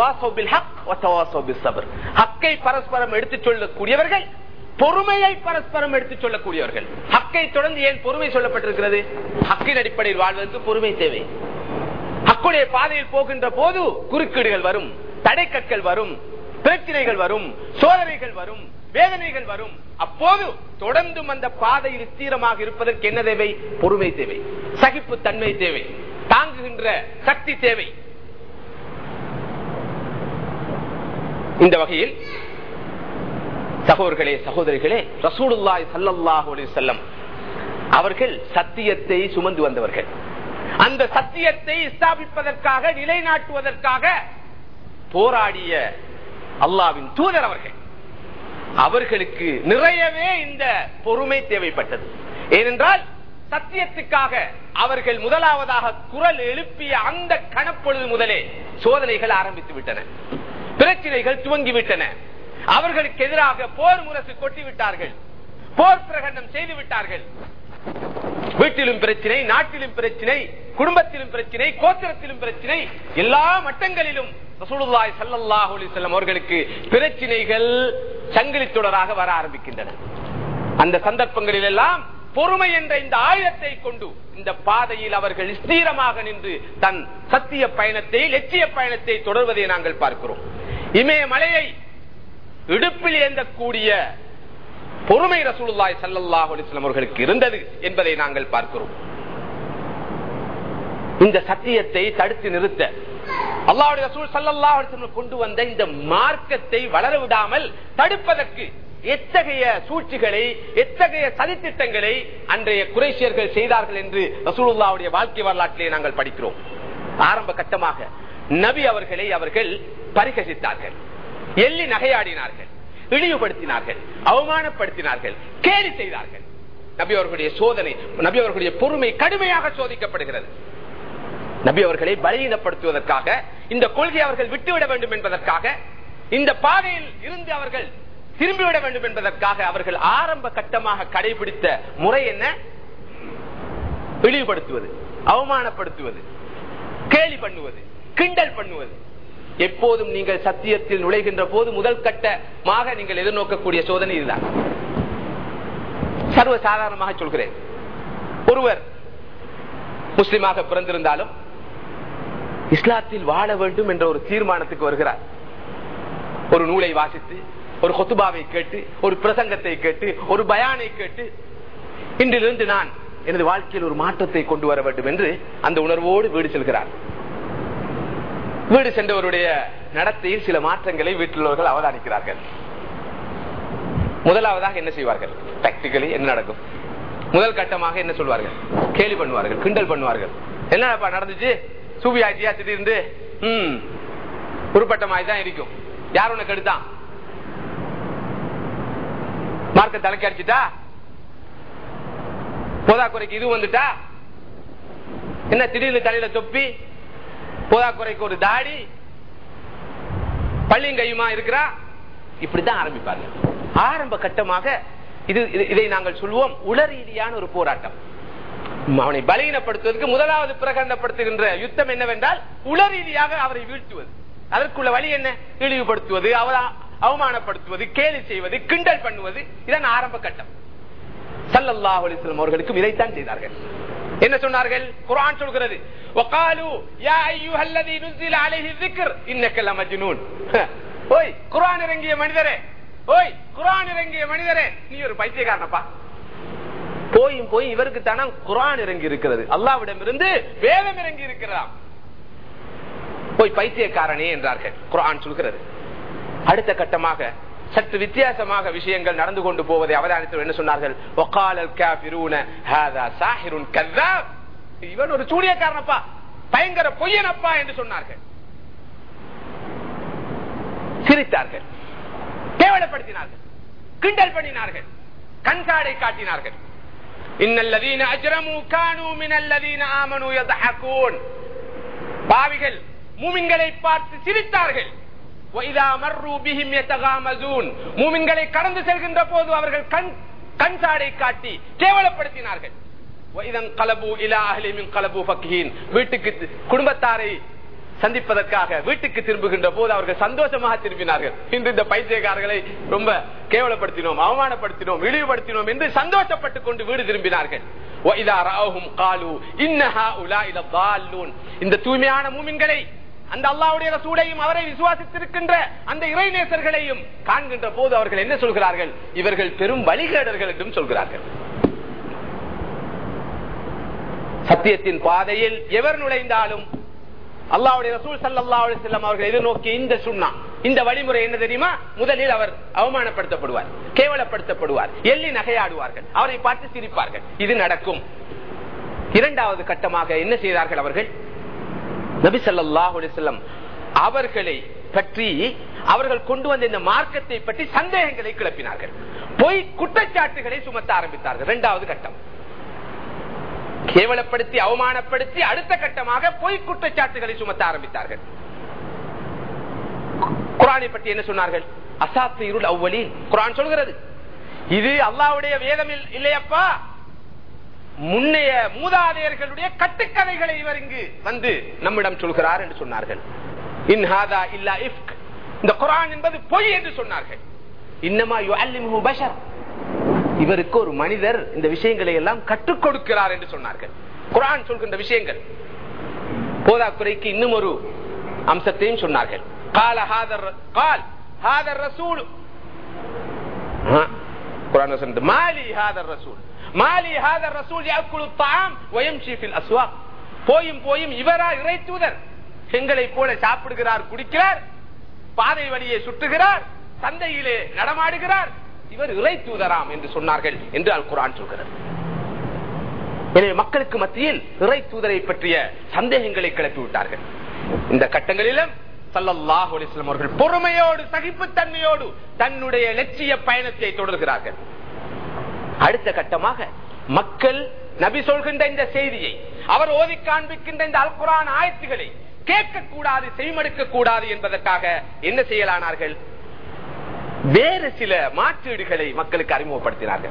ஹக்கை பரஸ்பரம் எடுத்துச் சொல்லக்கூடியவர்கள் பொறுமையை பரஸ்பரம் எடுத்துச் சொல்லக்கூடியவர்கள் ஹக்கை தொடர்ந்து ஏன் பொறுமை சொல்லப்பட்டிருக்கிறது ஹக்கின் அடிப்படையில் வாழ்வதற்கு பொறுமை தேவை ஹக்குடைய பாதையில் போகின்ற போது குறுக்கீடுகள் வரும் தடைக்கற்கள் வரும் பிரச்சனைகள் வரும் சோதனைகள் வரும் வேதனைகள் வரும் அப்போது தொடர்ந்தும் அந்த பாதையில் ஸ்தீரமாக இருப்பதற்கு என்ன தேவை பொறுமை தேவை சகிப்பு தன்மை தேவை தாங்குகின்ற சக்தி தேவை இந்த வகையில் சகோதர்களே சகோதரிகளே ரசூலுல்லாய் சல்லல்லாஹு அலைஹி வஸல்லம் அவர்கள் சத்தியத்தை சுமந்து வந்தவர்கள் அந்த சத்தியத்தை ஸ்தாபிப்பதற்காக நிலைநாட்டுவதற்காக போராடிய அல்லாவின் தூதர் அவர்கள் அவர்களுக்கு நிறையவே இந்த பொறுமை தேவைப்பட்டது ஏனென்றால் சத்தியத்துக்காக அவர்கள் முதலாவதாக குரல் எழுப்பிய அந்த கணப்பொழுது முதலே சோதனைகள் ஆரம்பித்து விட்டன பிரச்சனைகள் துவங்கிவிட்டன அவர்களுக்கு எதிராக போர் முரசு கொட்டிவிட்டார்கள் போர் பிரகடனம் செய்து விட்டார்கள் வீட்டிலும் பிரச்சனை நாட்டிலும் பிரச்சனை குடும்பத்திலும் பிரச்சனை கோத்திரத்திலும் பிரச்சனை எல்லா மட்டங்களிலும் ரசூலுல்லாஹி ஸல்லல்லாஹு அலைஹி வஸல்லம் அவர்களுக்கு பிரச்சனைகள் சங்கிலி தொடராக வர ஆரம்பிக்கின்றன அந்த சந்தர்ப்பங்களில் எல்லாம் பொறுமை என்ற இந்த ஆயுதத்தை கொண்டு இந்த பாதையில் அவர்கள் ஸ்தீரமாக நின்று தன் சத்திய பயணத்தை லட்சிய பயணத்தை தொடர்வதை நாங்கள் பார்க்கிறோம் இமயமலையை இடுப்பில் ஏந்தக்கூடிய பொறுமை ரசூலுல்லாய் சல்லல்லாஹு அலிஸ்லாம் அவர்களுக்கு இருந்தது என்பதை நாங்கள் பார்க்கிறோம் இந்த சத்தியத்தை தடுத்து நிறுத்த அல்லாவுடைய ரசூல் சல்லல்லாஹு அலைஹி வஸல்லம் கொண்டு வந்த இந்த மார்க்கத்தை வளர விடாமல் தடுப்பதற்கு எத்தகைய சூழ்ச்சிகளை எத்தகைய சதித்திட்டங்களை அன்றைய குறைசியர்கள் செய்தார்கள் என்று ரசூலுல்லாவுடைய வாழ்க்கை வரலாற்றிலே நாங்கள் படிக்கிறோம் ஆரம்ப கட்டமாக நபி அவர்களை அவர்கள் பரிகசித்தார்கள் எள்ளி நகையாடினார்கள் இழிவுபடுத்தினார்கள் அவமானப்படுத்தினார்கள் கேலி செய்தார்கள் நபி அவர்களுடைய சோதனை நபி அவர்களுடைய பொறுமை கடுமையாக சோதிக்கப்படுகிறது நபி அவர்களை பலகீனப்படுத்துவதற்காக இந்த கொள்கை அவர்கள் விட்டுவிட வேண்டும் என்பதற்காக இந்த பாதையில் இருந்து அவர்கள் திரும்பிவிட வேண்டும் என்பதற்காக அவர்கள் ஆரம்ப கட்டமாக கடைபிடித்த முறை என்ன இழிவுபடுத்துவது அவமானப்படுத்துவது கேலி பண்ணுவது கிண்டல் பண்ணுவது எப்போதும் நீங்கள் சத்தியத்தில் நுழைகின்ற போது முதல் கட்டமாக நீங்கள் எதிர்நோக்கக்கூடிய சோதனை இதுதான் சர்வ சாதாரணமாக சொல்கிறேன் ஒருவர் முஸ்லிமாக பிறந்திருந்தாலும் இஸ்லாத்தில் வாழ வேண்டும் என்ற ஒரு தீர்மானத்துக்கு வருகிறார் ஒரு நூலை வாசித்து ஒரு கொத்துபாவை கேட்டு ஒரு பிரசங்கத்தை கேட்டு ஒரு பயானை கேட்டு இன்றிலிருந்து நான் எனது வாழ்க்கையில் ஒரு மாற்றத்தை கொண்டு வர வேண்டும் என்று அந்த உணர்வோடு வீடு செல்கிறார் வீடு சென்றவருடைய நடத்தையில் சில மாற்றங்களை வீட்டில் உள்ளவர்கள் அவதானிக்கிறார்கள் முதலாவதாக என்ன செய்வார்கள் பிராக்டிகலி என்ன நடக்கும் முதல் கட்டமாக என்ன சொல்வார்கள் கேலி பண்ணுவார்கள் கிண்டல் பண்ணுவார்கள் என்னப்பா நடந்துச்சு சூபி ஆச்சியா திடீர்ந்து ம் உருப்பட்ட மாதிரி தான் இருக்கும் யார் உனக்கு எடுத்தான் மார்க்க தலைக்கு அடிச்சுட்டா போதாக்குறைக்கு இது வந்துட்டா என்ன திடீர்னு தலையில தொப்பி போதாக்குறைக்கு ஒரு தாடி பள்ளியும் கையுமா இருக்கிறா இப்படிதான் ஆரம்பிப்பாங்க ஆரம்ப கட்டமாக இது இதை நாங்கள் சொல்லுவோம் உளரீதியான ஒரு போராட்டம் அவனை பலகீனப்படுத்துவதற்கு முதலாவது பிரகடனப்படுத்துகின்ற யுத்தம் என்னவென்றால் உளரீதியாக அவரை வீழ்த்துவது அதற்குள்ள வழி என்ன இழிவுபடுத்துவது அவமானப்படுத்துவது கேலி செய்வது கிண்டல் பண்ணுவது இதான் ஆரம்ப கட்டம் சல்லல்லாஹு அலிஸ்லாம் அவர்களுக்கும் இதைத்தான் செய்தார்கள் என்ன சொன்னார்கள் குரான் சொல்கிறது وقالوا يا ايها الذي نزل عليه الذكر انك لمجنون ஓய் குர்ஆன் இறங்கிய மனிதரே ஓய் குர்ஆன் இறங்கிய மனிதரே நீ ஒரு பைத்தியக்காரனப்பா போயும் போய் இவருக்கு தானே குரான் இறங்கி இருக்கிறது அல்லாவிடம் இருந்து வேதம் இறங்கி இருக்கிறாம் போய் பைத்தியக்காரனே என்றார்கள் குரான் சொல்கிறது அடுத்த கட்டமாக சற்று வித்தியாசமாக விஷயங்கள் நடந்து கொண்டு போவதை அவதானித்து என்ன சொன்னார்கள் ஒகாலல் காபிரூன ஹாதா சாஹிருன் கذاب இவன் ஒரு சூனியக்காரனப்பா பயங்கர பொய்யனப்பா என்று சொன்னார்கள் சிரித்தார்கள் கேவலப்படுத்தினார்கள் கிண்டல் பண்ணினார்கள் கண்காடை காட்டினார்கள் இன்னல்லதீன அஜ்ரமு கானு மினல்லதீன ஆமனு யதஹகூன் பாவிகள் மூமின்களை பார்த்து சிரித்தார்கள் وَإِذَا مَرُّوا بِهِمْ يَتَغَامَزُونَ மூமின்களை கடந்து செல்கின்ற போது அவர்கள் கண் கண்சாடை காட்டி கேவலப்படுத்தினார்கள் وَإِذَا انقلبوا إِلَى أَهْلِهِمْ انقلبوا فَكِهِينَ வீட்டுக்கு குடும்பத்தாரை சந்திப்பதற்காக வீட்டுக்கு திரும்புகின்ற போது அவர்கள் சந்தோஷமாக திரும்பினார்கள் இன்று இந்த பைத்தியக்காரர்களை ரொம்ப கேவலப்படுத்தினோம் அவமானப்படுத்தினோம் இழிவுபடுத்தினோம் என்று சந்தோஷப்பட்டுக் கொண்டு வீடு திரும்பினார்கள் وَإِذَا رَأَوْهُمْ قَالُوا إِنَّ هَؤُلَاءِ لَضَالُّونَ இந்த தூய்மையான மூமின்களை அந்த அல்லாவுடைய ரசூலையும் அவரை விசுவாசித்திருக்கின்ற அந்த இறைநேசர்களையும் காண்கின்ற போது அவர்கள் என்ன சொல்கிறார்கள் இவர்கள் பெரும் வழிகேடர்கள் என்றும் சொல்கிறார்கள் சத்தியத்தின் பாதையில் எவர் நுழைந்தாலும் அல்லாவுடைய ரசூல் சல்லா செல்லம் அவர்கள் எதிர்நோக்கி இந்த சுண்ணா இந்த வழிமுறை என்ன தெரியுமா முதலில் அவர் அவமானப்படுத்தப்படுவார் கேவலப்படுத்தப்படுவார் எள்ளி நகையாடுவார்கள் அவரை பார்த்து சிரிப்பார்கள் இது நடக்கும் இரண்டாவது கட்டமாக என்ன செய்தார்கள் அவர்கள் நபி சல்லாஹு செல்லம் அவர்களை பற்றி அவர்கள் கொண்டு வந்த இந்த மார்க்கத்தை பற்றி சந்தேகங்களை கிளப்பினார்கள் பொய் குற்றச்சாட்டுகளை சுமத்த ஆரம்பித்தார்கள் இரண்டாவது கட்டம் கேவலப்படுத்தி அவமானப்படுத்தி அடுத்த கட்டமாக பொய் குற்றச்சாட்டுகளை சுமத்த ஆரம்பித்தார்கள் குரானை பற்றி என்ன சொன்னார்கள் அசாத்து இருள் அவ்வளி குரான் சொல்கிறது இது அல்லாவுடைய வேதம் இல்லையப்பா முன்னைய மூதாதையர்களுடைய கட்டுக்கதைகளை இவர் இங்கு வந்து நம்மிடம் சொல்கிறார் என்று சொன்னார்கள் இன்ஹாதா இல்லா இஃப்க் இந்த குரான் என்பது பொய் என்று சொன்னார்கள் இன்னமா யுஅல்லிமுஹு பஷர் இவருக்கு ஒரு மனிதர் இந்த விஷயங்களை எல்லாம் கற்றுக் கொடுக்கிறார் என்று சொன்னார்கள் குரான் சொல்கின்ற விஷயங்கள் போதாக்குறைக்கு இன்னும் ஒரு அம்சத்தையும் சொன்னார்கள் கால ஹாதர் கால் ஹாதர் ரசூல் குரான் சொன்னது மாலி ஹாதர் ரசூல் மாலி ஹாதர் ரசூல் யாக்குலு தாம் வயம்ஷி ஃபில் அஸ்வாக் போயும் போயும் இவரா இறை தூதர் எங்களை போல சாப்பிடுகிறார் குடிக்கிறார் பாதை வழியை சுற்றுகிறார் சந்தையிலே நடமாடுகிறார் இவர் இறை தூதராம் என்று சொன்னார்கள் என்று அல் குரான் சொல்கிறது எனவே மக்களுக்கு மத்தியில் இறை தூதரை பற்றிய சந்தேகங்களை கிளப்பி விட்டார்கள் இந்த கட்டங்களிலும் சல்லல்லாஹு அலிஸ்லாம் அவர்கள் பொறுமையோடு சகிப்புத்தன்மையோடு தன்னுடைய லட்சிய பயணத்தை தொடர்கிறார்கள் அடுத்த கட்டமாக மக்கள் நபி சொல்கின்ற இந்த செய்தியை அவர் ஓதி காண்பிக்கின்ற இந்த அல் குரான் ஆயத்துகளை கேட்கக்கூடாது செய்மடுக்க கூடாது என்பதற்காக என்ன செய்யலானார்கள் வேறு சில மாற்றீடுகளை மக்களுக்கு அறிமுகப்படுத்தினார்கள்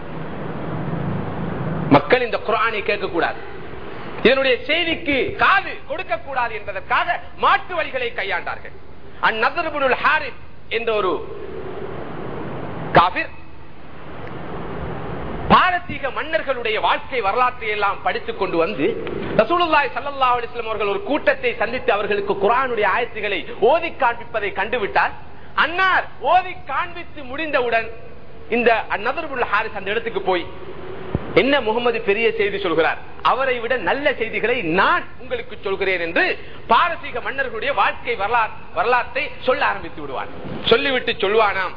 மக்கள் இந்த குரானை கேட்கக்கூடாது இதனுடைய செய்திக்கு காது கொடுக்க கூடாது என்பதற்காக மாற்று வழிகளை கையாண்டார்கள் அந்நதர்புல் ஹாரிஸ் என்ற ஒரு காபிர் பாரசீக மன்னர்களுடைய வாழ்க்கை வரலாற்றை எல்லாம் படித்துக் கொண்டு வந்து ரசூலுல்லாய் சல்லா அலிஸ்லாம் அவர்கள் ஒரு கூட்டத்தை சந்தித்து அவர்களுக்கு குரானுடைய ஆயத்துகளை ஓதி காண்பிப்பதை கண்டுவிட்டால் அன்னார் ஓதி காண்பித்து முடிந்தவுடன் இந்த நதர்புல் ஹாரிஸ் அந்த இடத்துக்கு போய் என்ன முகமது பெரிய செய்தி சொல்கிறார் அவரை விட நல்ல செய்திகளை நான் உங்களுக்கு சொல்கிறேன் என்று பாரசீக மன்னர்களுடைய வாழ்க்கை வரலாற்றை சொல்ல ஆரம்பித்து விடுவான் சொல்லிவிட்டு சொல்வானாம்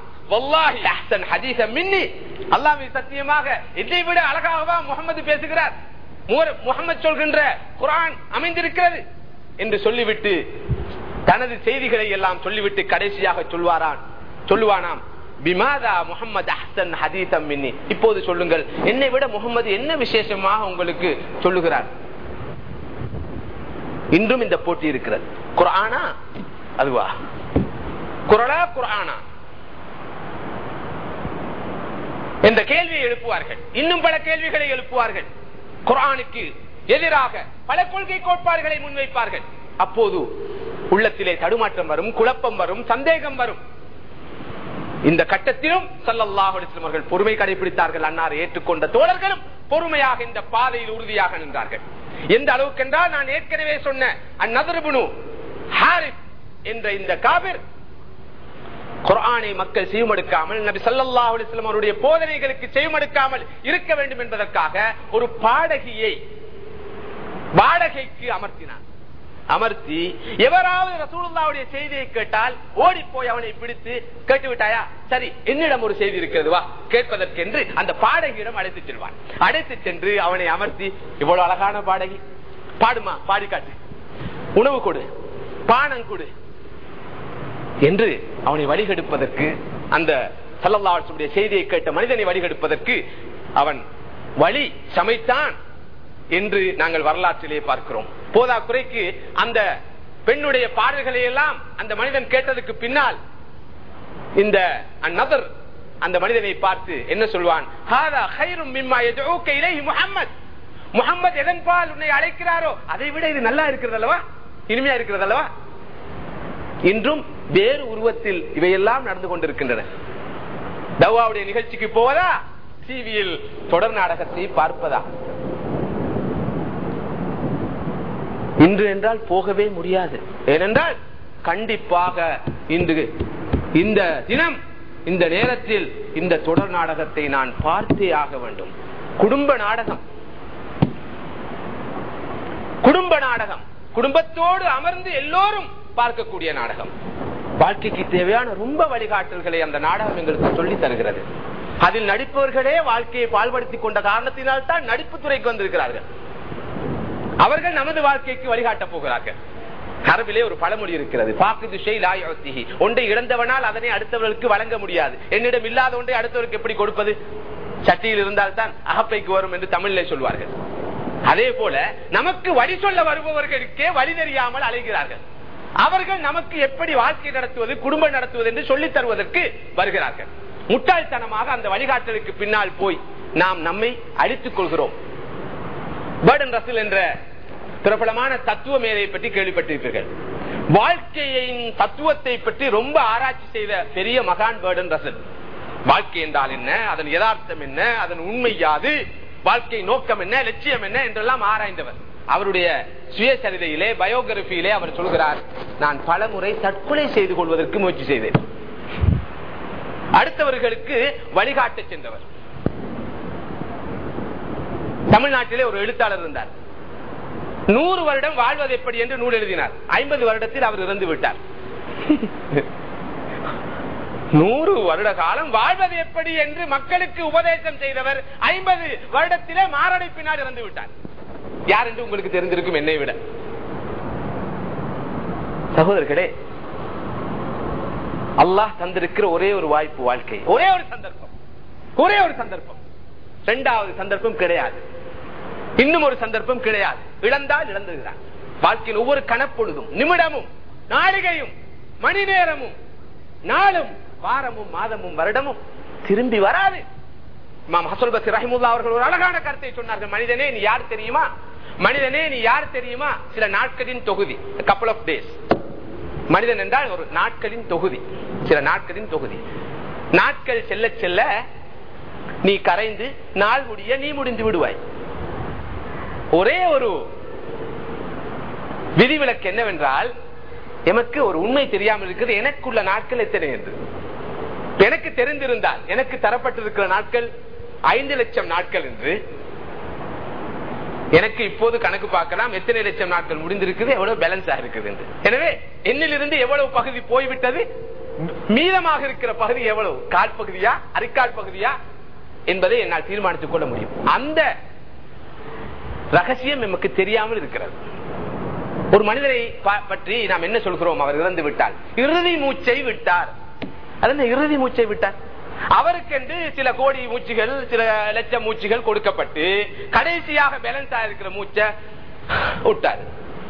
சத்தியமாக இதை விட அழகாகவா முகமது பேசுகிறார் முகமது சொல்கின்ற குரான் அமைந்திருக்கிறது என்று சொல்லிவிட்டு தனது செய்திகளை எல்லாம் சொல்லிவிட்டு கடைசியாக சொல்வாரான் சொல்லுவானாம் பிமாதா முகமது அஹ்சன் ஹதீசம் மின்னி இப்போது சொல்லுங்கள் என்னை விட முகமது என்ன விசேஷமாக உங்களுக்கு சொல்லுகிறார் இன்றும் இந்த போட்டி இருக்கிறது குரானா அதுவா குரலா குரானா என்ற கேள்வியை எழுப்புவார்கள் இன்னும் பல கேள்விகளை எழுப்புவார்கள் குரானுக்கு எதிராக பல கொள்கை கோட்பாடுகளை முன்வைப்பார்கள் அப்போது உள்ளத்திலே தடுமாற்றம் வரும் குழப்பம் வரும் சந்தேகம் வரும் இந்த கட்டத்திலும் சல்லல்லாஹ் அவர்கள் பொறுமை கடைபிடித்தார்கள் அன்னார் ஏற்றுக்கொண்ட தோழர்களும் பொறுமையாக இந்த பாதையில் உறுதியாக நின்றார்கள் எந்த அளவுக்கு என்றால் நான் ஏற்கனவே சொன்ன அந்நதர்புனு ஹாரிஸ் என்ற இந்த காபிர் குரானை மக்கள் செய்யமடுக்காமல் நபி சல்லா அலிஸ்லாம் அவருடைய போதனைகளுக்கு செய்யமடுக்காமல் இருக்க வேண்டும் என்பதற்காக ஒரு பாடகியை வாடகைக்கு அமர்த்தினார் அமர்த்தி எவராவது ரசூலுல்லாவுடைய செய்தியை கேட்டால் ஓடி போய் அவனை பிடித்து கேட்டு விட்டாயா சரி என்னிடம் ஒரு செய்தி இருக்கிறது வா கேட்பதற்கென்று அந்த பாடகியிடம் அழைத்து செல்வான் அழைத்து சென்று அவனை அமர்த்தி இவ்வளவு அழகான பாடகி பாடுமா பாடி காட்டு உணவு கொடு பானம் கொடு என்று அவனை வழிகெடுப்பதற்கு அந்த சல்லல்லாவுடைய செய்தியை கேட்ட மனிதனை வழிகெடுப்பதற்கு அவன் வழி சமைத்தான் என்று நாங்கள் வரலாற்றிலே பார்க்கிறோம் போதா குறைக்கு அந்த பெண்ணுடைய பாடல்களை எல்லாம் அந்த மனிதன் கேட்டதுக்கு பின்னால் இந்த அந்நபர் அந்த மனிதனை பார்த்து என்ன சொல்வான் முகமது முகமது எதன் பால் உன்னை அழைக்கிறாரோ அதை விட இது நல்லா இருக்கிறது அல்லவா இனிமையா இருக்கிறது அல்லவா இன்றும் வேறு உருவத்தில் இவையெல்லாம் நடந்து கொண்டிருக்கின்றன தவாவுடைய நிகழ்ச்சிக்கு போவதா டிவியில் தொடர் நாடகத்தை பார்ப்பதா இன்று என்றால் போகவே முடியாது ஏனென்றால் கண்டிப்பாக இன்று இந்த தினம் இந்த நேரத்தில் இந்த தொடர் நாடகத்தை நான் பார்த்தே ஆக வேண்டும் குடும்ப நாடகம் குடும்ப நாடகம் குடும்பத்தோடு அமர்ந்து எல்லோரும் பார்க்கக்கூடிய நாடகம் வாழ்க்கைக்கு தேவையான ரொம்ப வழிகாட்டல்களை அந்த நாடகம் எங்களுக்கு சொல்லி தருகிறது அதில் நடிப்பவர்களே வாழ்க்கையை பால்படுத்திக் கொண்ட காரணத்தினால் தான் நடிப்பு துறைக்கு வந்திருக்கிறார்கள் அவர்கள் நமது வாழ்க்கைக்கு வழிகாட்ட போகிறார்கள் அரபிலே ஒரு பழமொழி இருக்கிறது ஒன்றை இழந்தவனால் அதனை அடுத்தவர்களுக்கு வழங்க முடியாது என்னிடம் இல்லாத ஒன்றை அடுத்தவருக்கு எப்படி கொடுப்பது சட்டியில் இருந்தால் தான் அகப்பைக்கு வரும் என்று தமிழிலே சொல்வார்கள் அதே போல நமக்கு வழி சொல்ல வருபவர்களுக்கே வழி தெரியாமல் அலைகிறார்கள் அவர்கள் நமக்கு எப்படி வாழ்க்கை நடத்துவது குடும்பம் நடத்துவது என்று சொல்லித் தருவதற்கு வருகிறார்கள் முட்டாள்தனமாக அந்த வழிகாட்டலுக்கு பின்னால் போய் நாம் நம்மை அழித்துக் கொள்கிறோம் பேர்டன் ரசில் என்ற பிரபலமான தத்துவ மேதையை பற்றி கேள்விப்பட்டிருப்பீர்கள் வாழ்க்கையின் தத்துவத்தை பற்றி ரொம்ப ஆராய்ச்சி செய்த பெரிய மகான் பேர்டன் ரசல் வாழ்க்கை என்றால் என்ன அதன் யதார்த்தம் என்ன அதன் உண்மை யாது வாழ்க்கை நோக்கம் என்ன லட்சியம் என்ன என்றெல்லாம் ஆராய்ந்தவர் அவருடைய சுயசரிதையிலே பயோகிராபியிலே அவர் சொல்கிறார் நான் பல முறை தற்கொலை செய்து கொள்வதற்கு முயற்சி செய்தேன் அடுத்தவர்களுக்கு வழிகாட்ட சென்றவர் தமிழ்நாட்டிலே ஒரு எழுத்தாளர் இருந்தார் நூறு வருடம் வாழ்வது எப்படி என்று நூல் எழுதினார் ஐம்பது வருடத்தில் அவர் இறந்து விட்டார் நூறு வருட காலம் வாழ்வது எப்படி என்று மக்களுக்கு உபதேசம் செய்தவர் ஐம்பது வருடத்திலே மாரடைப்பினால் இறந்து விட்டார் யார் என்று உங்களுக்கு தெரிந்திருக்கும் என்னை விட சகோதரர்களே அல்லாஹ் தந்திருக்கிற ஒரே ஒரு வாய்ப்பு வாழ்க்கை ஒரே ஒரு சந்தர்ப்பம் ஒரே ஒரு சந்தர்ப்பம் இரண்டாவது சந்தர்ப்பம் கிடையாது இன்னும் ஒரு சந்தர்ப்பம் கிடையாது இழந்தால் இழந்துகிறான் வாழ்க்கையின் ஒவ்வொரு கணப்பொழுதும் நிமிடமும் நாளிகையும் மணி நேரமும் நாளும் வாரமும் மாதமும் வருடமும் திரும்பி வராது அவர்கள் ஒரு அழகான கருத்தை சொன்னார்கள் மனிதனே நீ யார் தெரியுமா மனிதனே நீ யார் தெரியுமா சில நாட்களின் தொகுதி கப்பல் ஆஃப் டேஸ் மனிதன் என்றால் ஒரு நாட்களின் தொகுதி சில நாட்களின் தொகுதி நாட்கள் செல்ல செல்ல நீ கரைந்து நாள் முடிய நீ முடிந்து விடுவாய் ஒரே ஒரு விதிவிலக்கு என்னவென்றால் எமக்கு ஒரு உண்மை தெரியாமல் இருக்கிறது எனக்குள்ள நாட்கள் எத்தனை என்று எனக்கு தெரிந்திருந்தால் எனக்கு தரப்பட்டிருக்கிற நாட்கள் ஐந்து லட்சம் நாட்கள் என்று எனக்கு இப்போது கணக்கு பார்க்கலாம் எத்தனை லட்சம் நாட்கள் முடிந்திருக்குது எவ்வளவு பேலன்ஸ் இருக்குது என்று எனவே என்னிலிருந்து எவ்வளவு பகுதி போய்விட்டது மீதமாக இருக்கிற பகுதி எவ்வளவு கால் பகுதியா அரைக்கால் பகுதியா என்பதை என்னால் தீர்மானித்துக் கொள்ள முடியும் அந்த ரகசியம் நமக்கு தெரியாமல் இருக்கிறது ஒரு மனிதரை பற்றி நாம் என்ன சொல்கிறோம் அவர் இறந்து விட்டால் இறுதி மூச்சை விட்டார் அது இறுதி மூச்சை விட்டார் அவருக்கென்று சில கோடி மூச்சுகள் சில லட்சம் மூச்சுகள் கொடுக்கப்பட்டு கடைசியாக பேலன்ஸ் ஆயிருக்கிற மூச்சை விட்டார்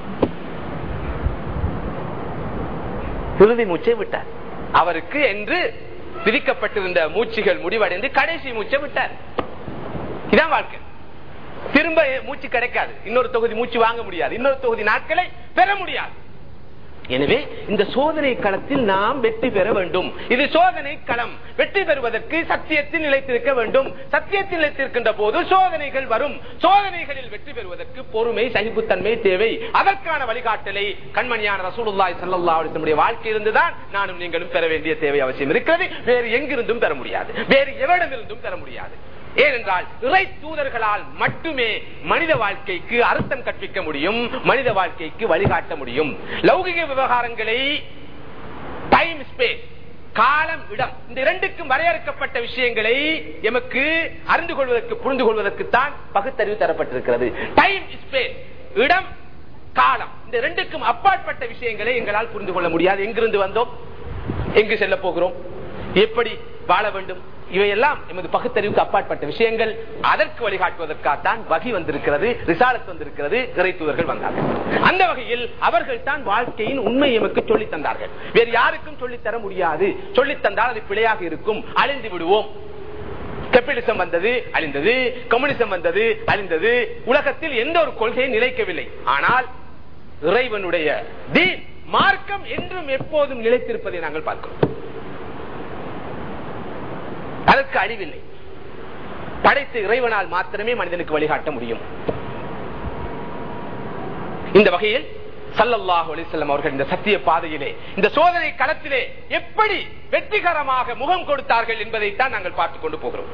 இறுதி மூச்சை விட்டார் அவருக்கு என்று விதிக்கப்பட்டிருந்த மூச்சுகள் முடிவடைந்து கடைசி மூச்சை விட்டார் இதான் வாழ்க்கை திரும்ப மூச்சு கிடைக்காது இன்னொரு தொகுதி மூச்சு வாங்க முடியாது இன்னொரு தொகுதி நாட்களை பெற முடியாது எனவே இந்த சோதனை களத்தில் நாம் வெற்றி பெற வேண்டும் இது சோதனை களம் வெற்றி பெறுவதற்கு சத்தியத்தில் நிலைத்திருக்க வேண்டும் சத்தியத்தில் நிலைத்திருக்கின்ற போது சோதனைகள் வரும் சோதனைகளில் வெற்றி பெறுவதற்கு பொறுமை சகிப்புத்தன்மை தேவை அதற்கான வழிகாட்டலை கண்மணியான ரசூலுல்லாய் சல்லா அலிசனுடைய வாழ்க்கையிலிருந்துதான் நானும் நீங்களும் பெற வேண்டிய தேவை அவசியம் இருக்கிறது வேறு எங்கிருந்தும் பெற முடியாது வேறு எவரிடமிருந்தும் பெற முடியாது ஏனென்றால் இறை தூதர்களால் மட்டுமே மனித வாழ்க்கைக்கு அர்த்தம் கற்பிக்க முடியும் மனித வாழ்க்கைக்கு வழிகாட்ட முடியும் லௌகிக விவகாரங்களை டைம் ஸ்பேஸ் காலம் இடம் இந்த இரண்டுக்கும் வரையறுக்கப்பட்ட விஷயங்களை எமக்கு அறிந்து கொள்வதற்கு புரிந்து கொள்வதற்கு தான் பகுத்தறிவு தரப்பட்டிருக்கிறது டைம் ஸ்பேஸ் இடம் காலம் இந்த ரெண்டுக்கும் அப்பாற்பட்ட விஷயங்களை எங்களால் புரிந்து கொள்ள முடியாது எங்கிருந்து வந்தோம் எங்கு செல்ல போகிறோம் எப்படி வாழ வேண்டும் இவையெல்லாம் எமது பகுத்தறிவுக்கு அப்பாற்பட்ட விஷயங்கள் அதற்கு வழிகாட்டுவதற்காகத்தான் வகி வந்திருக்கிறது ரிசாலத் வந்திருக்கிறது இறைத்துவர்கள் வந்தார்கள் அந்த வகையில் அவர்கள் தான் வாழ்க்கையின் உண்மை எமக்கு சொல்லித் தந்தார்கள் வேறு யாருக்கும் சொல்லித்தர முடியாது சொல்லித் தந்தால் அது பிழையாக இருக்கும் அழிந்து விடுவோம் கேபிட்டலிசம் வந்தது அழிந்தது கம்யூனிசம் வந்தது அழிந்தது உலகத்தில் எந்த ஒரு கொள்கையும் நிலைக்கவில்லை ஆனால் இறைவனுடைய தீன் மார்க்கம் என்றும் எப்போதும் நிலைத்திருப்பதை நாங்கள் பார்க்கிறோம் அதற்கு அழிவில்லை படைத்த இறைவனால் மாத்திரமே மனிதனுக்கு வழிகாட்ட முடியும் இந்த வகையில் சல்லல்லாஹு அலிசல்லம் அவர்கள் இந்த சத்திய பாதையிலே இந்த சோதனை களத்திலே எப்படி வெற்றிகரமாக முகம் கொடுத்தார்கள் என்பதைத்தான் நாங்கள் பார்த்துக் கொண்டு போகிறோம்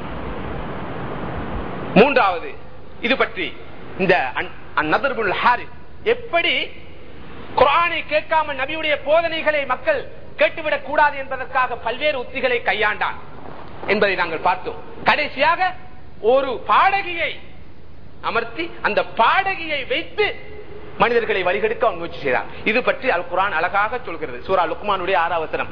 மூன்றாவது இது பற்றி இந்த நதர்புல் ஹாரிஸ் எப்படி குரானை கேட்காம நபியுடைய போதனைகளை மக்கள் கேட்டுவிடக் கூடாது என்பதற்காக பல்வேறு உத்திகளை கையாண்டான் என்பதை நாங்கள் பார்த்தோம் கடைசியாக ஒரு பாடகியை அமர்த்தி அந்த பாடகியை வைத்து மனிதர்களை வழிகெடுக்க அவன் முயற்சி செய்தார் இது பற்றி அல் குரான் அழகாக சொல்கிறது சூரா லுக்மானுடைய ஆறாவசனம்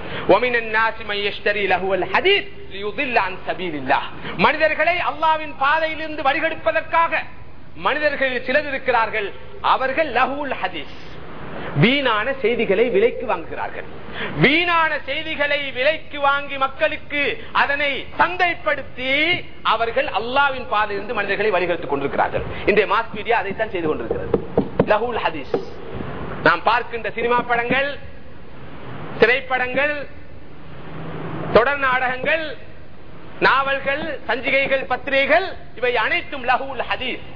மனிதர்களை அல்லாவின் பாதையிலிருந்து வழிகெடுப்பதற்காக மனிதர்கள் சிலர் இருக்கிறார்கள் அவர்கள் லஹுல் ஹதீஸ் வீணான செய்திகளை விலைக்கு வாங்குகிறார்கள் வீணான செய்திகளை விலைக்கு வாங்கி மக்களுக்கு அதனை சந்தைப்படுத்தி அவர்கள் அல்லாவின் பாதையிலிருந்து மனிதர்களை வழிகெடுத்துக் கொண்டிருக்கிறார்கள் இன்றைய மாஸ் மீடியா அதைத்தான் செய்து கொண்டிருக்கிறது லஹுல் ஹதீஸ் நாம் பார்க்கின்ற சினிமா படங்கள் திரைப்படங்கள் தொடர் நாடகங்கள் நாவல்கள் சஞ்சிகைகள் பத்திரிகைகள் இவை அனைத்தும் லஹுல் ஹதீஸ்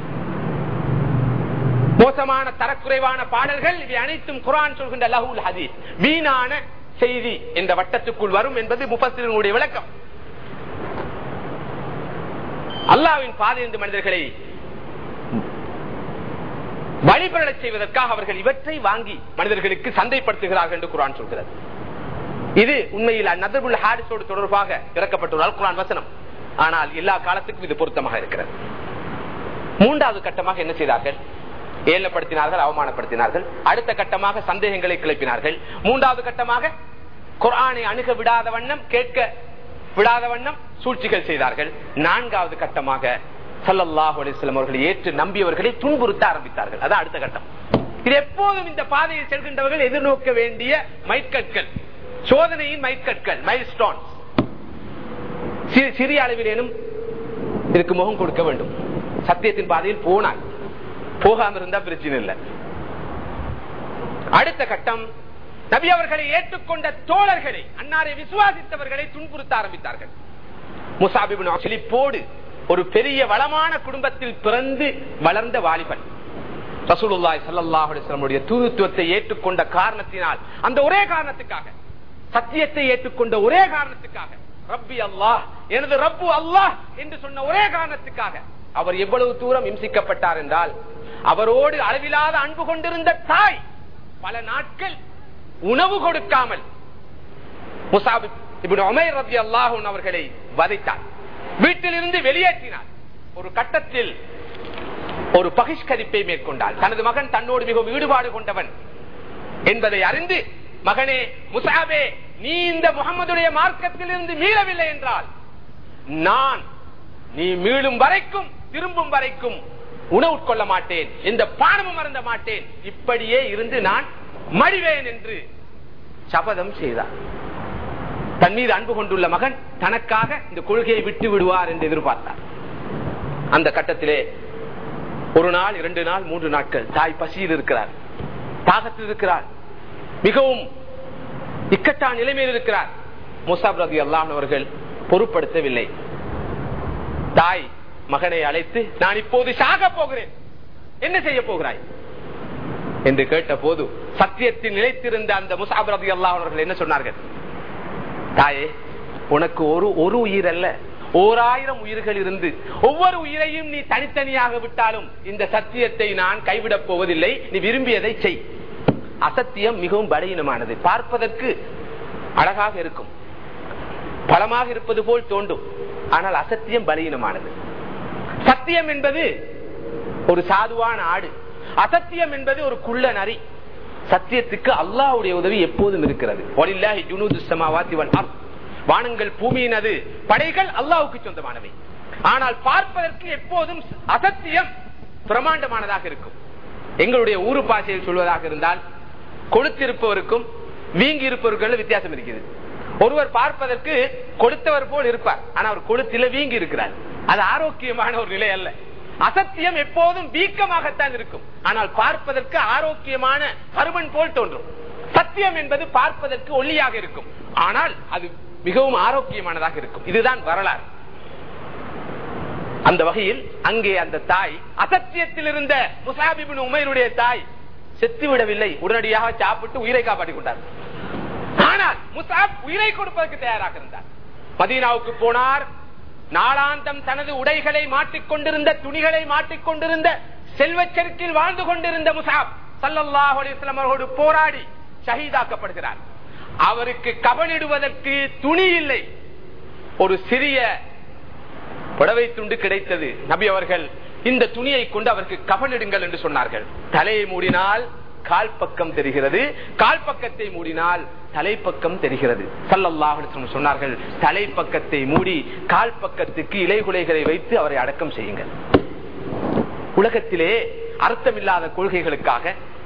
மோசமான தரக்குறைவான பாடல்கள் இவை அனைத்தும் குரான் சொல்கின்ற லஹுல் ஹதீஸ் வீணான செய்தி என்ற வட்டத்துக்குள் வரும் என்பது முப்பத்தினுடைய விளக்கம் அல்லாவின் பாதை என்று மனிதர்களை வழிபடச் செய்வதற்காக அவர்கள் இவற்றை வாங்கி மனிதர்களுக்கு சந்தைப்படுத்துகிறார்கள் என்று குரான் சொல்கிறது இது உண்மையில் நதர்புல் ஹாரிஸோடு தொடர்பாக இறக்கப்பட்டுள்ள குரான் வசனம் ஆனால் எல்லா காலத்துக்கும் இது பொருத்தமாக இருக்கிறது மூன்றாவது கட்டமாக என்ன செய்தார்கள் ஏலப்படுத்தினார்கள் அவமானப்படுத்தினார்கள் அடுத்த கட்டமாக சந்தேகங்களை கிளப்பினார்கள் மூன்றாவது கட்டமாக குரானை அணுக விடாத வண்ணம் கேட்க விடாத வண்ணம் சூழ்ச்சிகள் செய்தார்கள் நான்காவது கட்டமாக சல்லல்லாஹு அலிஸ்லாம் அவர்களை ஏற்று நம்பியவர்களை துன்புறுத்த ஆரம்பித்தார்கள் அதான் அடுத்த கட்டம் இது எப்போதும் இந்த பாதையை செல்கின்றவர்கள் எதிர்நோக்க வேண்டிய மைக்கற்கள் சோதனையின் மைக்கற்கள் மைல் ஸ்டோன் சிறிய அளவிலேனும் இதுக்கு முகம் கொடுக்க வேண்டும் சத்தியத்தின் பாதையில் போனாய் போகாம இருந்தா பிரச்சனை இல்லை அடுத்த கட்டம் நபி அவர்களை ஏற்றுக்கொண்ட தோழர்களை அன்னாரை விசுவாசித்தவர்களை துன்புறுத்த ஆரம்பித்தார்கள் முசாபிபின் செழிப்போடு ஒரு பெரிய வளமான குடும்பத்தில் பிறந்து வளர்ந்த வாலிபன் ரசூலுல்லாய் சல்லாஹுடைய தூதுத்துவத்தை ஏற்றுக்கொண்ட காரணத்தினால் அந்த ஒரே காரணத்துக்காக சத்தியத்தை ஏற்றுக்கொண்ட ஒரே காரணத்துக்காக ரப்பி அல்லாஹ் எனது ரப்பு அல்லாஹ் என்று சொன்ன ஒரே காரணத்துக்காக அவர் எவ்வளவு தூரம் இம்சிக்கப்பட்டார் என்றால் அவரோடு அளவிலாத அன்பு கொண்டிருந்த தாய் பல நாட்கள் உணவு கொடுக்காமல் முசாபி இப்படி உமர் ரபி அல்லாஹூன் அவர்களை வதைத்தார் வீட்டில் இருந்து வெளியேற்றினார் ஒரு கட்டத்தில் ஒரு பகிஷ்கரிப்பை மேற்கொண்டார் தனது மகன் தன்னோடு மிகவும் ஈடுபாடு கொண்டவன் என்பதை அறிந்து மகனே முசாபே நீ இந்த முகமதுடைய மார்க்கத்தில் இருந்து மீளவில்லை என்றால் நான் நீ மீளும் வரைக்கும் திரும்பும் வரைக்கும் உணவு கொள்ள மாட்டேன் எந்த பானமும் அருந்த மாட்டேன் இப்படியே இருந்து நான் மடிவேன் என்று சபதம் செய்தார் தன் மீது அன்பு கொண்டுள்ள மகன் தனக்காக இந்த கொள்கையை விட்டு விடுவார் என்று எதிர்பார்த்தார் அந்த கட்டத்திலே ஒரு நாள் இரண்டு நாள் மூன்று நாட்கள் தாய் பசியில் இருக்கிறார் தாகத்தில் இருக்கிறார் மிகவும் இக்கட்டான நிலைமையில் இருக்கிறார் முசாப் ரதி அல்லாம் அவர்கள் பொருட்படுத்தவில்லை தாய் மகனை அழைத்து நான் இப்போது சாக போகிறேன் என்ன செய்ய போகிறாய் என்று கேட்ட போது சத்தியத்தில் நிலைத்திருந்த அந்த முசாப் ரதி அல்லா அவர்கள் என்ன சொன்னார்கள் தாயே உனக்கு ஒரு ஒரு உயிர் அல்ல ஓராயிரம் உயிர்கள் இருந்து ஒவ்வொரு உயிரையும் நீ தனித்தனியாக விட்டாலும் இந்த சத்தியத்தை நான் கைவிடப் போவதில்லை நீ விரும்பியதை செய் அசத்தியம் மிகவும் பலகீனமானது பார்ப்பதற்கு அழகாக இருக்கும் பலமாக இருப்பது போல் தோன்றும் ஆனால் அசத்தியம் பலகீனமானது சத்தியம் என்பது ஒரு சாதுவான ஆடு அசத்தியம் என்பது ஒரு குள்ள நரி சத்தியத்துக்கு அல்லாஹ்வுடைய உதவி எப்போதும் இருக்கிறது வலில்லாஹி ஜுனூது ஸமாவாத்தி வல் அர்த். வானங்கள் பூமியினது படைகள் அல்லாஹ்வுக்கு சொந்தமானவை ஆனால் பார்ப்பதற்கு எப்போதும் அசத்தியம் பிரமாண்டமானதாக இருக்கும் எங்களுடைய ஊரு பாஷையில் சொல்வதாக இருந்தால் கொளுத்திருப்பவருக்கும் வீங்கி இருப்பவர்கள் வித்தியாசம் இருக்கிறது ஒருவர் பார்ப்பதற்கு கொடுத்தவர் போல் இருப்பார் ஆனா அவர் கொளுத்தில வீங்கி இருக்கிறார் அது ஆரோக்கியமான ஒரு நிலை அல்ல அசத்தியம் எப்போதும் வீக்கமாகத்தான் இருக்கும் ஆனால் பார்ப்பதற்கு ஆரோக்கியமான பருமன் போல் தோன்றும் சத்தியம் என்பது பார்ப்பதற்கு ஒல்லியாக இருக்கும் ஆனால் அது மிகவும் ஆரோக்கியமானதாக இருக்கும் இதுதான் வரலாறு அந்த வகையில் அங்கே அந்த தாய் அசத்தியத்தில் இருந்த முசாபிபின் உமையருடைய தாய் செத்து விடவில்லை உடனடியாக சாப்பிட்டு உயிரை காப்பாற்றிக் கொண்டார் ஆனால் முசாப் உயிரை கொடுப்பதற்கு தயாராக இருந்தார் மதீனாவுக்கு போனார் நாளாந்தம் தனது உடைகளை மாட்டிக்கொண்டிருந்த துணிகளை மாட்டிக்கொண்டிருந்த செல்வச் செருக்கில் வாழ்ந்து கொண்டிருந்த முசாப் சல்லல்லாஹு அலைஹி வஸல்லம் அவர்களோடு போராடி ஷஹீதாக்கப்படுகிறார் அவருக்கு கபனிடுவதற்கு துணி இல்லை ஒரு சிறிய புடவை துண்டு கிடைத்தது நபி அவர்கள் இந்த துணியை கொண்டு அவருக்கு கபனிடுங்கள் என்று சொன்னார்கள் தலையை மூடினால் கால் பக்கம் தெரிகிறது கால் பக்கத்தை மூடினால் தலைப்பக்கம் தெரிகிறது சல்லல்லாஹு அலைஹி வஸல்லம் சொன்னார்கள் தலைப்பக்கத்தை மூடி கால் பக்கத்துக்கு இலைகுலைகளை வைத்து அவரை அடக்கம் செய்யுங்கள் உலகத்திலே அர்த்தமில்லாத கொள்கைகளுக்காக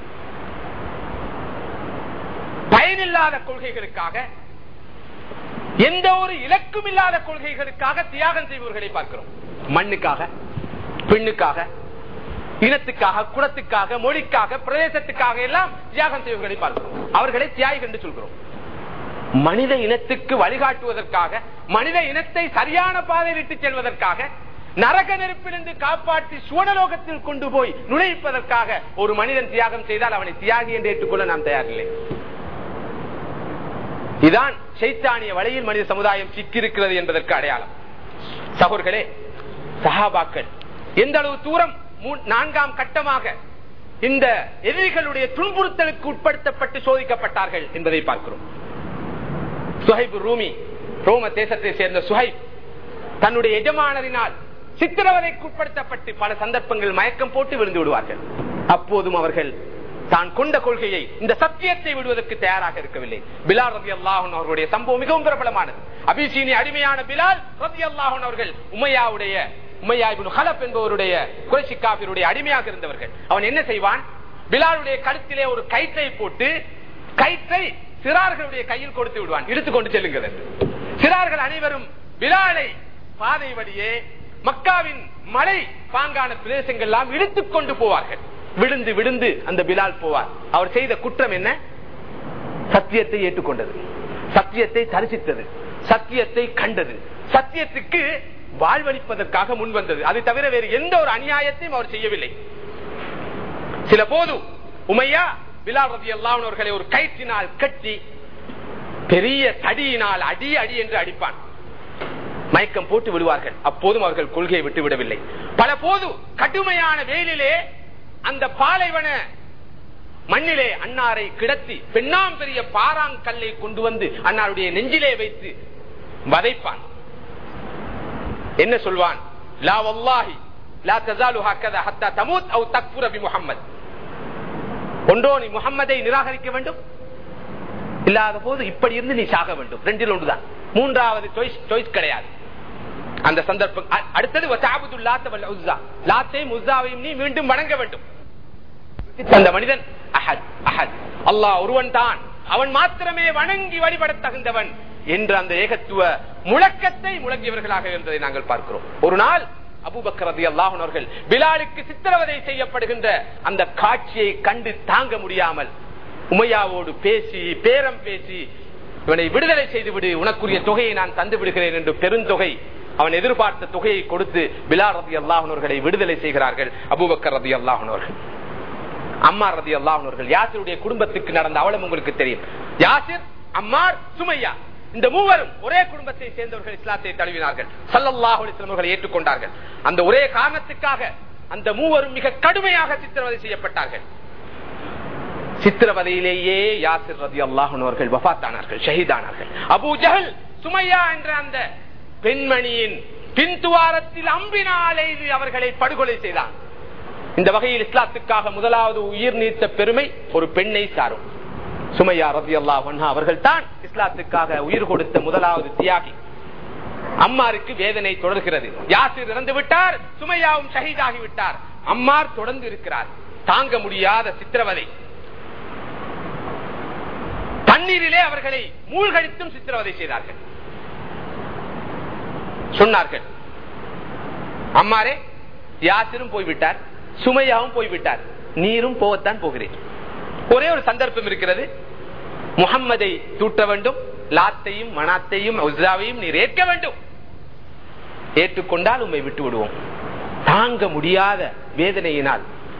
பயனில்லாத கொள்கைகளுக்காக எந்த ஒரு இலக்கும் இல்லாத கொள்கைகளுக்காக தியாகம் செய்பவர்களை பார்க்கிறோம் மண்ணுக்காக பெண்ணுக்காக இனத்துக்காக குலத்துக்காக மொழிக்காக பிரதேசத்துக்காக எல்லாம் தியாகம் செய்வர்களை பார்க்கிறோம் அவர்களை தியாகிகள் என்று சொல்கிறோம் மனித இனத்துக்கு வழிகாட்டுவதற்காக மனித இனத்தை சரியான பாதையில் இட்டுச் செல்வதற்காக நரக நெருப்பிலிருந்து காப்பாற்றி சுவனலோகத்தில் கொண்டு போய் நுழைப்பதற்காக ஒரு மனிதன் தியாகம் செய்தால் அவனை தியாகி என்று ஏற்றுக்கொள்ள நாம் தயாரில்லை இதான் சைத்தானிய வழியில் மனித சமுதாயம் சிக்கியிருக்கிறது என்பதற்கு அடையாளம் சகோர்களே சஹாபாக்கள் எந்த அளவு தூரம் மூ- நான்காம் கட்டமாக இந்த எதிரிகளுடைய துன்புறுத்தலுக்கு உட்படுத்தப்பட்டு சோதிக்கப்பட்டார்கள் என்பதை பார்க்கிறோம் சுஹைப் ரூமி ரோம தேசத்தை சேர்ந்த சுஹைப் தன்னுடைய எஜமானரினால் சித்திரவதைக்கு உட்படுத்தப்பட்டு பல சந்தர்ப்பங்கள் மயக்கம் போட்டு விழுந்து விடுவார்கள் அப்போதும் அவர்கள் தான் கொண்ட கொள்கையை இந்த சத்தியத்தை விடுவதற்கு தயாராக இருக்கவில்லை பிலால் ரதி அல்லாஹன் அவர்களுடைய சம்பவம் மிகவும் பிரபலமானது அபிசீனி அடிமையான பிலால் ரதி அல்லாஹன் அவர்கள் உமையாவுடைய உமையா இப்னு ஹலப் என்பவருடைய குறைசி காபிருடைய அடிமையாக இருந்தவர்கள் அவன் என்ன செய்வான் பிலாலுடைய கழுத்திலே ஒரு கயிற்றை போட்டு கயிற்றை சிறார்களுடைய கையில் கொடுத்து விடுவான் இழுத்துக் கொண்டு செல்லுங்கள் என்று சிறார்கள் அனைவரும் பிலாலை பாதை வழியே மக்காவின் மலை பாங்கான பிரதேசங்கள் எல்லாம் இழுத்துக் கொண்டு போவார்கள் விழுந்து விழுந்து அந்த பிலால் போவார் அவர் செய்த குற்றம் என்ன சத்தியத்தை ஏற்றுக்கொண்டது சத்தியத்தை தரிசித்தது சத்தியத்தை கண்டது சத்தியத்துக்கு வாழ்வளிப்பதற்காக முன் வந்தது அது தவிர வேறு எந்த ஒரு அநியாயத்தையும் அவர் செய்யவில்லை சில போது உமையா பிலால் ரதி அல்லாஹர்களை ஒரு கயிற்றினால் கட்டி பெரிய தடியினால் அடி அடி என்று அடிப்பான் மயக்கம் போட்டு விடுவார்கள் அப்போதும் அவர்கள் கொள்கையை விட்டு விடவில்லை பல போது கடுமையான வெயிலிலே அந்த பாலைவன மண்ணிலே அன்னாரை கிடத்தி பெண்ணாம் பெரிய பாறாங்கல்லை கொண்டு வந்து அன்னாருடைய நெஞ்சிலே வைத்து வதைப்பான் என்ன சொல்வான் லா வல்லாஹி லா தஸாலு ஹக்கதா ஹத்தா தமூத் அவ் தக்ஃபுர பி முஹம்மத் ஒன்றோ நீ முகம்மதை நிராகரிக்க வேண்டும் இல்லாத போது இப்படி இருந்து நீ சாக வேண்டும் ரெண்டில் ஒன்றுதான் மூன்றாவது சாய்ஸ் கிடையாது அந்த சந்தர்ப்பம் அ- அடுத்தது வசாபுது லாத்த வல் உஸ்ஸா. லாத்தையும் உஸ்ஸாவையும் நீ மீண்டும் வணங்க வேண்டும் அந்த மனிதன் அஹத் அஹத் அல்லாஹ் ஒருவன் தான் அவன் மாத்திரமே வணங்கி வழிபட தகுந்தவன் என்ற அந்த ஏகத்துவ முழக்கத்தை முழங்கியவர்களாக இருந்ததை நாங்கள் பார்க்கிறோம் ஒரு நாள் அபூபக்கர் ரலியல்லாஹு அன்ஹு அவர்கள் பிலாலுக்கு சித்திரவதை செய்யப்படுகின்ற அந்த காட்சியை கண்டு தாங்க முடியாமல் உமையாவோடு பேசி பேரம் பேசி இவனை விடுதலை செய்து விடு உனக்குரிய தொகையை நான் தந்து விடுகிறேன் என்று பெருந்தொகை அவன் எதிர்பார்த்த தொகையை கொடுத்து பிலால் ரதி அல்லாஹனவர்களை விடுதலை செய்கிறார்கள் அபூபக்கர் ரதி அல்லாஹனவர்கள் அம்மா ரதி அல்லாஹனவர்கள் யாசிருடைய குடும்பத்துக்கு நடந்த அவலம் உங்களுக்கு தெரியும் யாசிர் அம்மார் சுமையா இந்த மூவரும் ஒரே குடும்பத்தை சேர்ந்தவர்கள் இஸ்லாத்தை தழுவினார்கள் சல்லல்லாஹு அலைஹி வஸல்லம் அவர்களை ஏற்றுக்கொண்டார்கள் அந்த ஒரே காரணத்துக்காக அந்த மூவரும் மிக கடுமையாக சித்திரவதை செய்யப்பட்டார்கள் சித்திரவதையிலேயே யாசிர் ரதி அல்லாஹர்கள் வபாத்தானார்கள் ஷஹீதானார்கள் அபூ ஜஹல் சுமையா என்ற அந்த பெண்மணியின் பின்துவாரத்தில் அம்பினாலே அவர்களை படுகொலை செய்தான் இந்த வகையில் இஸ்லாத்துக்காக முதலாவது உயிர் நீத்த பெருமை ஒரு பெண்ணை சாரும் சுமையா ரதி அல்லாஹ் அவர்கள் தான் இஸ்லாத்துக்காக உயிர் கொடுத்த முதலாவது தியாகி அம்மாருக்கு வேதனை தொடர்கிறது யாசிர் இறந்து விட்டார் சுமையாவும் ஷஹீதாகி விட்டார் அம்மார் தொடர்ந்து இருக்கிறார் தாங்க முடியாத சித்திரவதை தண்ணீரிலே அவர்களை மூழ்கடித்தும் சித்திரவதை செய்தார்கள் சொன்னார்கள் அம்மாரே யாசிரும் போய்விட்டார் சுமையாவும் போய்விட்டார் நீரும் போகத்தான் போகிறேன் ஒரே ஒரு சந்தர்ப்பம் இருக்கிறது முகம்மதை தூட்ட வேண்டும் லாத்தையும் மனாத்தையும் உஸ்ராவையும் நீர் ஏற்க வேண்டும் ஏற்றுக்கொண்டால் உண்மை விட்டு விடுவோம் தாங்க முடியாத வேதனையினால்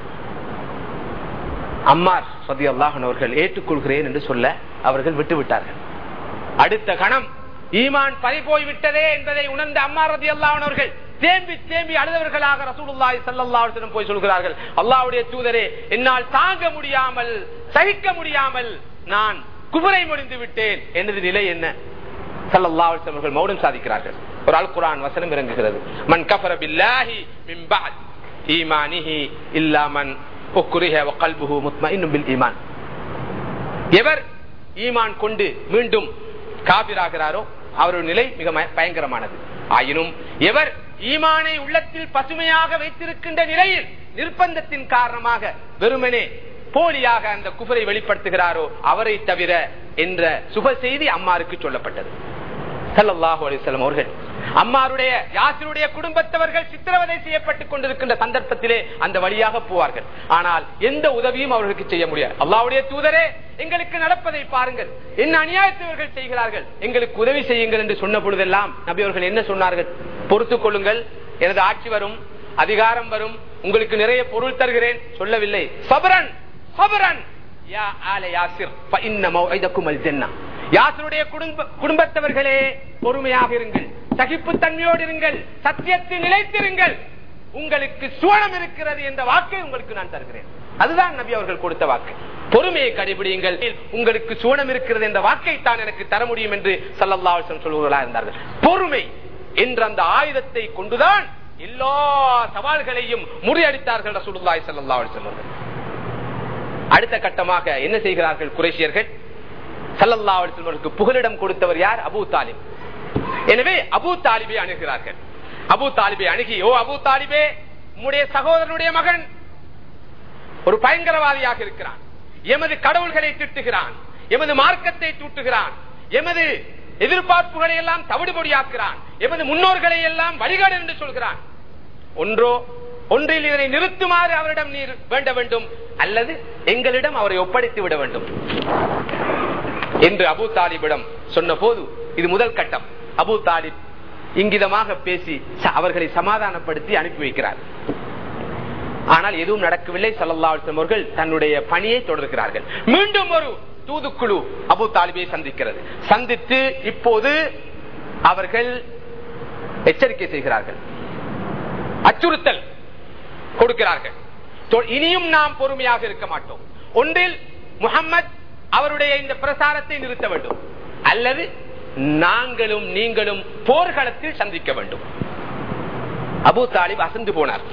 அம்மார் சதி அல்லாஹன் அவர்கள் ஏற்றுக்கொள்கிறேன் என்று சொல்ல அவர்கள் விட்டு விட்டார்கள் அடுத்த கணம் ஈமான் பறி போய்விட்டதே என்பதை உணர்ந்த அம்மார் ரதி அல்லாஹன் அவர்கள் தேம்பி தேம்பி அழுதவர்களாக ரசூலுல்லாஹி ஸல்லல்லாஹு அலைஹி போய் சொல்கிறார்கள் அல்லாஹ்வுடைய தூதரே என்னால் தாங்க முடியாமல் சகிக்க முடியாமல் நான் குபரை முடிந்து விட்டேன் எனது நிலை என்ன ஸல்லல்லாஹு அலைஹி அவர்கள் மௌனம் சாதிக்கிறார்கள் ஒரு அல் குர்ஆன் வசனம் இறங்குகிறது மன் கஃபர பில்லாஹி மின் பஅத் ஈமானிஹி இல்லா மன் உக்ரிஹ வ கல்புஹு முத்மஇன்னும் பில் ஈமான் எவர் ஈமான் கொண்டு மீண்டும் காபிராகிறாரோ அவருடைய நிலை மிக பயங்கரமானது ஆயினும் எவர் ஈமானை உள்ளத்தில் பசுமையாக வைத்திருக்கின்ற நிலையில் நிர்பந்தத்தின் காரணமாக வெறுமனே போலியாக அந்த குபரை வெளிப்படுத்துகிறாரோ அவரை தவிர என்ற சுப செய்தி அம்மாருக்கு சொல்லப்பட்டது சல்லாஹூ அலிசல்லம் அவர்கள் அம்மாருடைய யாசிருடைய குடும்பத்தவர்கள் சித்திரவதை செய்யப்பட்டுக் கொண்டிருக்கின்ற சந்தர்ப்பத்திலே அந்த வழியாக போவார்கள் ஆனால் எந்த உதவியும் அவர்களுக்கு செய்ய முடியாது அல்லாவுடைய தூதரே எங்களுக்கு நடப்பதை பாருங்கள் என்ன அநியாயத்தவர்கள் செய்கிறார்கள் எங்களுக்கு உதவி செய்யுங்கள் என்று சொன்ன பொழுதெல்லாம் நபி அவர்கள் என்ன சொன்னார்கள் பொறுத்துக் கொள்ளுங்கள் எனது ஆட்சி வரும் அதிகாரம் வரும் உங்களுக்கு நிறைய பொருள் தருகிறேன் சொல்லவில்லை சபரன் சபரன் யா ஆல யாசிர் இன்ன மௌஇதக்கும் அல் ஜன்னah யாசருடைய குடும்பத்தவர்களே பொறுமையாக இருங்கள் சகிப்பு தன்மையோடு இருங்கள் சத்தியத்தில் நிலைத்திருங்கள் உங்களுக்கு சுவனம் இருக்கிறது என்ற வாக்கை உங்களுக்கு நான் தருகிறேன் அதுதான் நபி அவர்கள் கொடுத்த வாக்கு பொறுமையை கடைபிடியுங்கள் உங்களுக்கு சுவனம் இருக்கிறது என்ற வாக்கை தான் எனக்கு தர முடியும் என்று சல்லல்லாஹம் சொல்வர்களா இருந்தார்கள் பொறுமை என்ற அந்த ஆயுதத்தை கொண்டுதான் எல்லா சவால்களையும் முறியடித்தார்கள் ரசூலுல்லாஹி ஸல்லல்லாஹு அலைஹி வஸல்லம் அடுத்த கட்டமாக என்ன செய்கிறார்கள் குறைஷியர்கள் சல்லல்லா அலிஸ்லமருக்கு புகலிடம் கொடுத்தவர் யார் அபு தாலிப் எனவே அபு தாலிபை அணுகிறார்கள் அபு தாலிபை அணுகி ஓ அபு தாலிபே உம்முடைய சகோதரனுடைய மகன் ஒரு பயங்கரவாதியாக இருக்கிறான் எமது கடவுள்களை திட்டுகிறான் எமது மார்க்கத்தை தூட்டுகிறான் எமது எதிர்பார்ப்புகளை எல்லாம் தவிடுபொடியாக்குறான் எமது முன்னோர்களை எல்லாம் வழிகாடு என்று சொல்கிறான் ஒன்றோ ஒன்றில் இதனை நிறுத்துமாறு அவரிடம் நீர் வேண்ட வேண்டும் அல்லது எங்களிடம் அவரை ஒப்படைத்து விட வேண்டும் என்று அபு தாலிபிடம் சொன்ன போது இது முதல் கட்டம் அபு தாலிப் இங்கிதமாக பேசி அவர்களை சமாதானப்படுத்தி அனுப்பி வைக்கிறார் ஆனால் எதுவும் நடக்கவில்லை சல்லா அவர்கள் தன்னுடைய பணியை தொடர்கிறார்கள் மீண்டும் ஒரு தூதுக்குழு அபு தாலிபை சந்திக்கிறது சந்தித்து இப்போது அவர்கள் எச்சரிக்கை செய்கிறார்கள் அச்சுறுத்தல் கொடுக்கிறார்கள் இனியும் நாம் பொறுமையாக இருக்க மாட்டோம் ஒன்றில் முகம்மது அவருடைய இந்த பிரசாரத்தை நிறுத்த வேண்டும் அல்லது நாங்களும் நீங்களும் போர்க்களத்தில் சந்திக்க வேண்டும் அபு தாலிப் அசந்து போனார்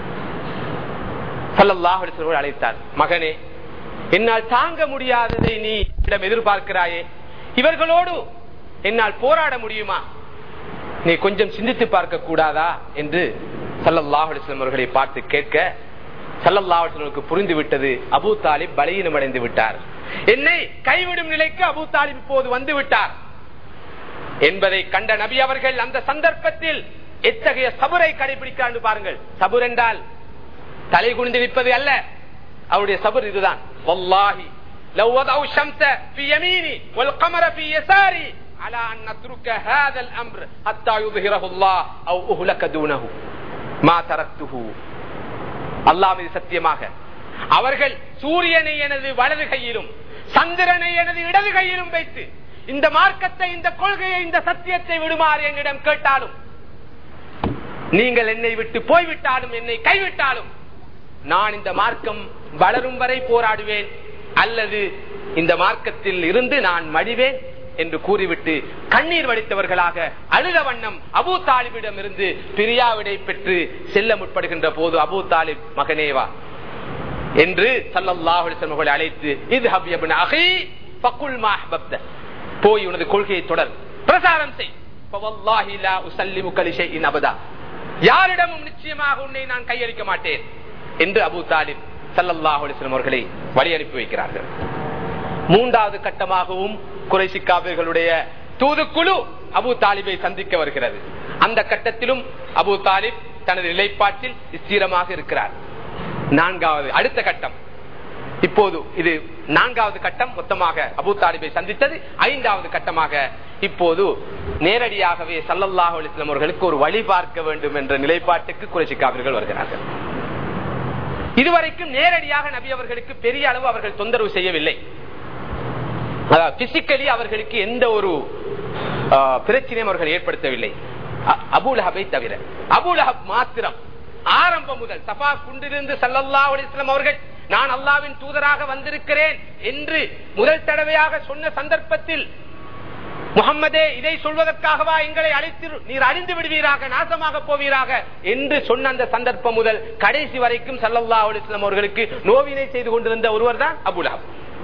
அழைத்தார் மகனே என்னால் தாங்க முடியாததை நீ இடம் எதிர்பார்க்கிறாயே இவர்களோடு என்னால் போராட முடியுமா நீ கொஞ்சம் சிந்தித்து பார்க்க கூடாதா என்று சல்லல்லாஹ் அலிஸ்லாம் அவர்களை பார்த்து கேட்க சல்லல்லாஹுக்கு புரிந்து விட்டது அபு தாலிப் பலகீனம் அடைந்து விட்டார் என்னை கைவிடும் நிலைக்கு அபு தாலிப் இப்போது வந்து விட்டார் என்பதை கண்ட நபி அவர்கள் அந்த சந்தர்ப்பத்தில் எத்தகைய சபுரை கடைபிடிக்கிறார் பாருங்கள் சபுர் என்றால் தலை குனிந்து நிற்பது அல்ல அவருடைய சபுர் இதுதான் வல்லாஹி لو وضعوا الشمس في يميني والقمر في يساري على أن نترك هذا الأمر حتى يظهره الله أو أهلك دونه ما تركته அல்லாஹ் மீது சத்தியமாக அவர்கள் சூரியனை எனது வலது கையிலும் சந்திரனை எனது இடது கையிலும் வைத்து இந்த மார்க்கத்தை இந்த கொள்கையை இந்த சத்தியத்தை விடுமாறு என்னிடம் கேட்டாலும் நீங்கள் என்னை விட்டு போய்விட்டாலும் என்னை கைவிட்டாலும் நான் இந்த மார்க்கம் வளரும் வரை போராடுவேன் அல்லது இந்த மார்க்கத்தில் இருந்து நான் மடிவேன் என்று கூறிவிட்டு கண்ணீர் வடித்தவர்களாக அழுத வண்ணம் அபு தாலிபிடம் இருந்து பிரியாவிடை பெற்று செல்ல முற்படுகின்ற போது அபு தாலிப் மகனேவா என்று சல்லல்லாஹுடைய அழைத்து இது ஹபியபின் அகை பக்குல் மாஹபப்த போய் உனது கொள்கையை தொடர் பிரசாரம் செய் யாரிடமும் நிச்சயமாக உன்னை நான் கையளிக்க மாட்டேன் என்று அபு தாலிப் சல்லல்லாஹு அலிஸ்லம் அவர்களை வழி அனுப்பி வைக்கிறார்கள் மூன்றாவது கட்டமாகவும் குறைசிக்காவிர்களுடைய தூதுக்குழு அபு தாலிபை சந்திக்க வருகிறது அந்த கட்டத்திலும் அபு தாலிப் தனது நிலைப்பாட்டில் ஸ்திரமாக இருக்கிறார் நான்காவது அடுத்த கட்டம் இப்போது இது நான்காவது கட்டம் மொத்தமாக அபு தாலிபை சந்தித்தது ஐந்தாவது கட்டமாக இப்போது நேரடியாகவே சல்லல்லாஹு அலிஸ்லாம் அவர்களுக்கு ஒரு வழி பார்க்க வேண்டும் என்ற நிலைப்பாட்டுக்கு குறைசிக்காவிர்கள் வருகிறார்கள் இதுவரைக்கும் நேரடியாக நபி அவர்களுக்கு பெரிய அளவு அவர்கள் தொந்தரவு செய்யவில்லை பிசிக்கலி அவர்களுக்கு எந்த ஒரு பிரச்சனையும் அவர்கள் ஏற்படுத்தவில்லை அபுலஹபை தவிர அபுலஹப் மாத்திரம் ஆரம்பம் முதல் சபா குண்டிலிருந்து சல்லல்லா அலிஸ்லாம் அவர்கள் நான் அல்லாவின் தூதராக வந்திருக்கிறேன் என்று முதல் தடவையாக சொன்ன சந்தர்ப்பத்தில் முகம்மதே இதை சொல்வதற்காகவா எங்களை அழைத்து நீர் அழிந்து விடுவீராக நாசமாக போவீராக என்று சொன்ன அந்த சந்தர்ப்பம் முதல் கடைசி வரைக்கும் சல்லல்லா அலிஸ்லாம் அவர்களுக்கு நோவினை செய்து கொண்டிருந்த ஒருவர் தான் அபுலஹப்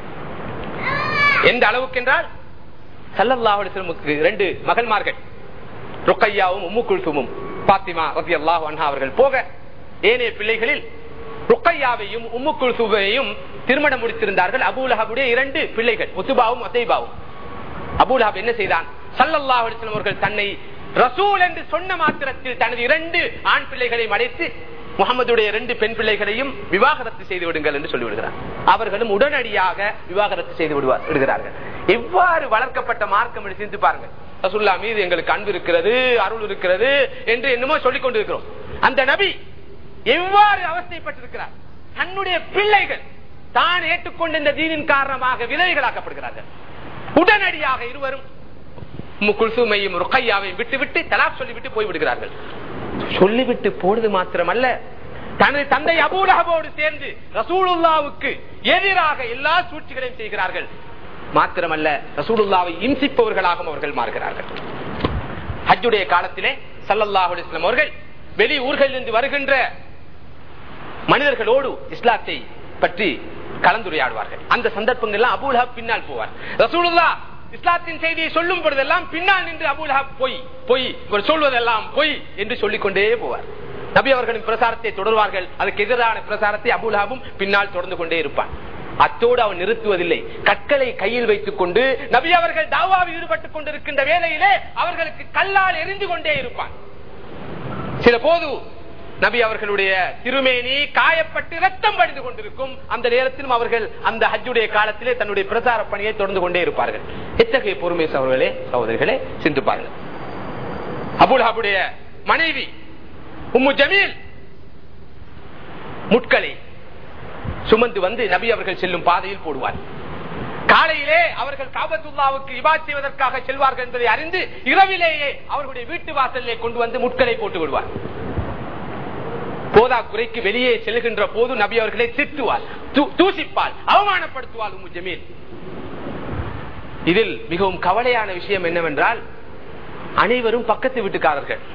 எந்த அளவுக்கு என்றால் சல்லல்லா அலிஸ்லமுக்கு இரண்டு மகன்மார்கள் ருக்கையாவும் உம்மு குல்சுமும் பாத்திமா ரத்தி அல்லாஹ் அன்ஹா அவர்கள் போக ஏனைய பிள்ளைகளில் ருக்கையாவையும் உம்மு குல்சுவையும் திருமணம் முடித்திருந்தார்கள் அபுலஹபுடைய இரண்டு பிள்ளைகள் ஒத்துபாவும் ஒத்தைபாவும் அபுலஹப் என்ன செய்தான் சல்லல்லாஹ் அலிஸ்லம் அவர்கள் தன்னை ரசூல் என்று சொன்ன மாத்திரத்தில் தனது இரண்டு ஆண் பிள்ளைகளை அடைத்து முகமதுடைய இரண்டு பெண் பிள்ளைகளையும் விவாகரத்து செய்து விடுங்கள் என்று சொல்லிவிடுகிறார் அவர்களும் உடனடியாக விவாகரத்து செய்து விடுவார் விடுகிறார்கள் எவ்வாறு வளர்க்கப்பட்ட மார்க்கம் என்று சிந்தித்து பாருங்க ரசுல்லா மீது எங்களுக்கு அன்பு இருக்கிறது அருள் இருக்கிறது என்று என்னமோ சொல்லிக் கொண்டிருக்கிறோம் அந்த நபி எவ்வாறு அவஸ்தைப்பட்டிருக்கிறார் தன்னுடைய பிள்ளைகள் தான் ஏற்றுக்கொண்ட இந்த தீனின் காரணமாக விதவைகளாக்கப்படுகிறார்கள் உடனடியாக இருவரும் குல்சுமையும் ருக்கையாவையும் விட்டுவிட்டு தலாப் சொல்லிவிட்டு போய்விடுகிறார்கள் சொல்லிவிட்டு போனது மாத்திரமல்ல தனது தந்தை அபூலகவோடு சேர்ந்து ரசூலுல்லாவுக்கு எதிராக எல்லா சூழ்ச்சிகளையும் செய்கிறார்கள் மாத்திரமல்ல ரசூலுல்லாவை இம்சிப்பவர்களாகவும் அவர்கள் மாறுகிறார்கள் ஹஜ்ஜுடைய காலத்திலே சல்லல்லாஹு இஸ்லாம் அவர்கள் வெளி ஊர்களிலிருந்து வருகின்ற மனிதர்களோடு இஸ்லாத்தை பற்றி கலந்துரையாடுவார்கள் அந்த சந்தர்ப்பங்கள் அபூலஹா பின்னால் போவார் ரசூலுல்லா இஸ்லாத்தின் செய்தியை சொல்லும் பொழுதெல்லாம் பின்னால் நின்று அபுலஹா பொய் பொய் இவர் சொல்வதெல்லாம் பொய் என்று சொல்லிக் கொண்டே போவார் நபி அவர்களின் பிரசாரத்தை தொடர்வார்கள் அதுக்கு எதிரான பிரசாரத்தை அபுலஹாவும் பின்னால் தொடர்ந்து கொண்டே இருப்பான் அத்தோடு அவன் நிறுத்துவதில்லை கற்களை கையில் வைத்துக் கொண்டு நபி அவர்கள் தாவாவில் ஈடுபட்டுக் கொண்டிருக்கின்ற வேலையிலே அவர்களுக்கு கல்லால் எரிந்து கொண்டே இருப்பான் சில போது நபி அவர்களுடைய திருமேனி காயப்பட்டு ரத்தம் வடிந்து கொண்டிருக்கும் அந்த நேரத்திலும் அவர்கள் அந்த ஹஜ்ஜுடைய காலத்திலே தன்னுடைய பிரச்சார பணியை தொடர்ந்து கொண்டே இருப்பார்கள் எத்தகைய பொறுமை சவர்களே சகோதரிகளே சிந்திப்பார்கள் அபுல்ஹாபுடைய மனைவி உம்மு ஜமீல் முட்களை சுமந்து வந்து நபி அவர்கள் செல்லும் பாதையில் போடுவார் காலையிலே அவர்கள் காபத்துல்லாவுக்கு இபா செய்வதற்காக செல்வார்கள் என்பதை அறிந்து இரவிலேயே அவர்களுடைய வீட்டு வாசலிலே கொண்டு வந்து முட்களை போட்டு விடுவார் போதா குறைக்கு வெளியே செல்கின்ற போது நபி அவர்களை திட்டுவாள் தூசிப்பால் அவமானப்படுத்துவாள் உம்மு ஜமீல் இதில் மிகவும் கவலையான விஷயம் என்னவென்றால் அனைவரும் பக்கத்து வீட்டுக்காரர்கள்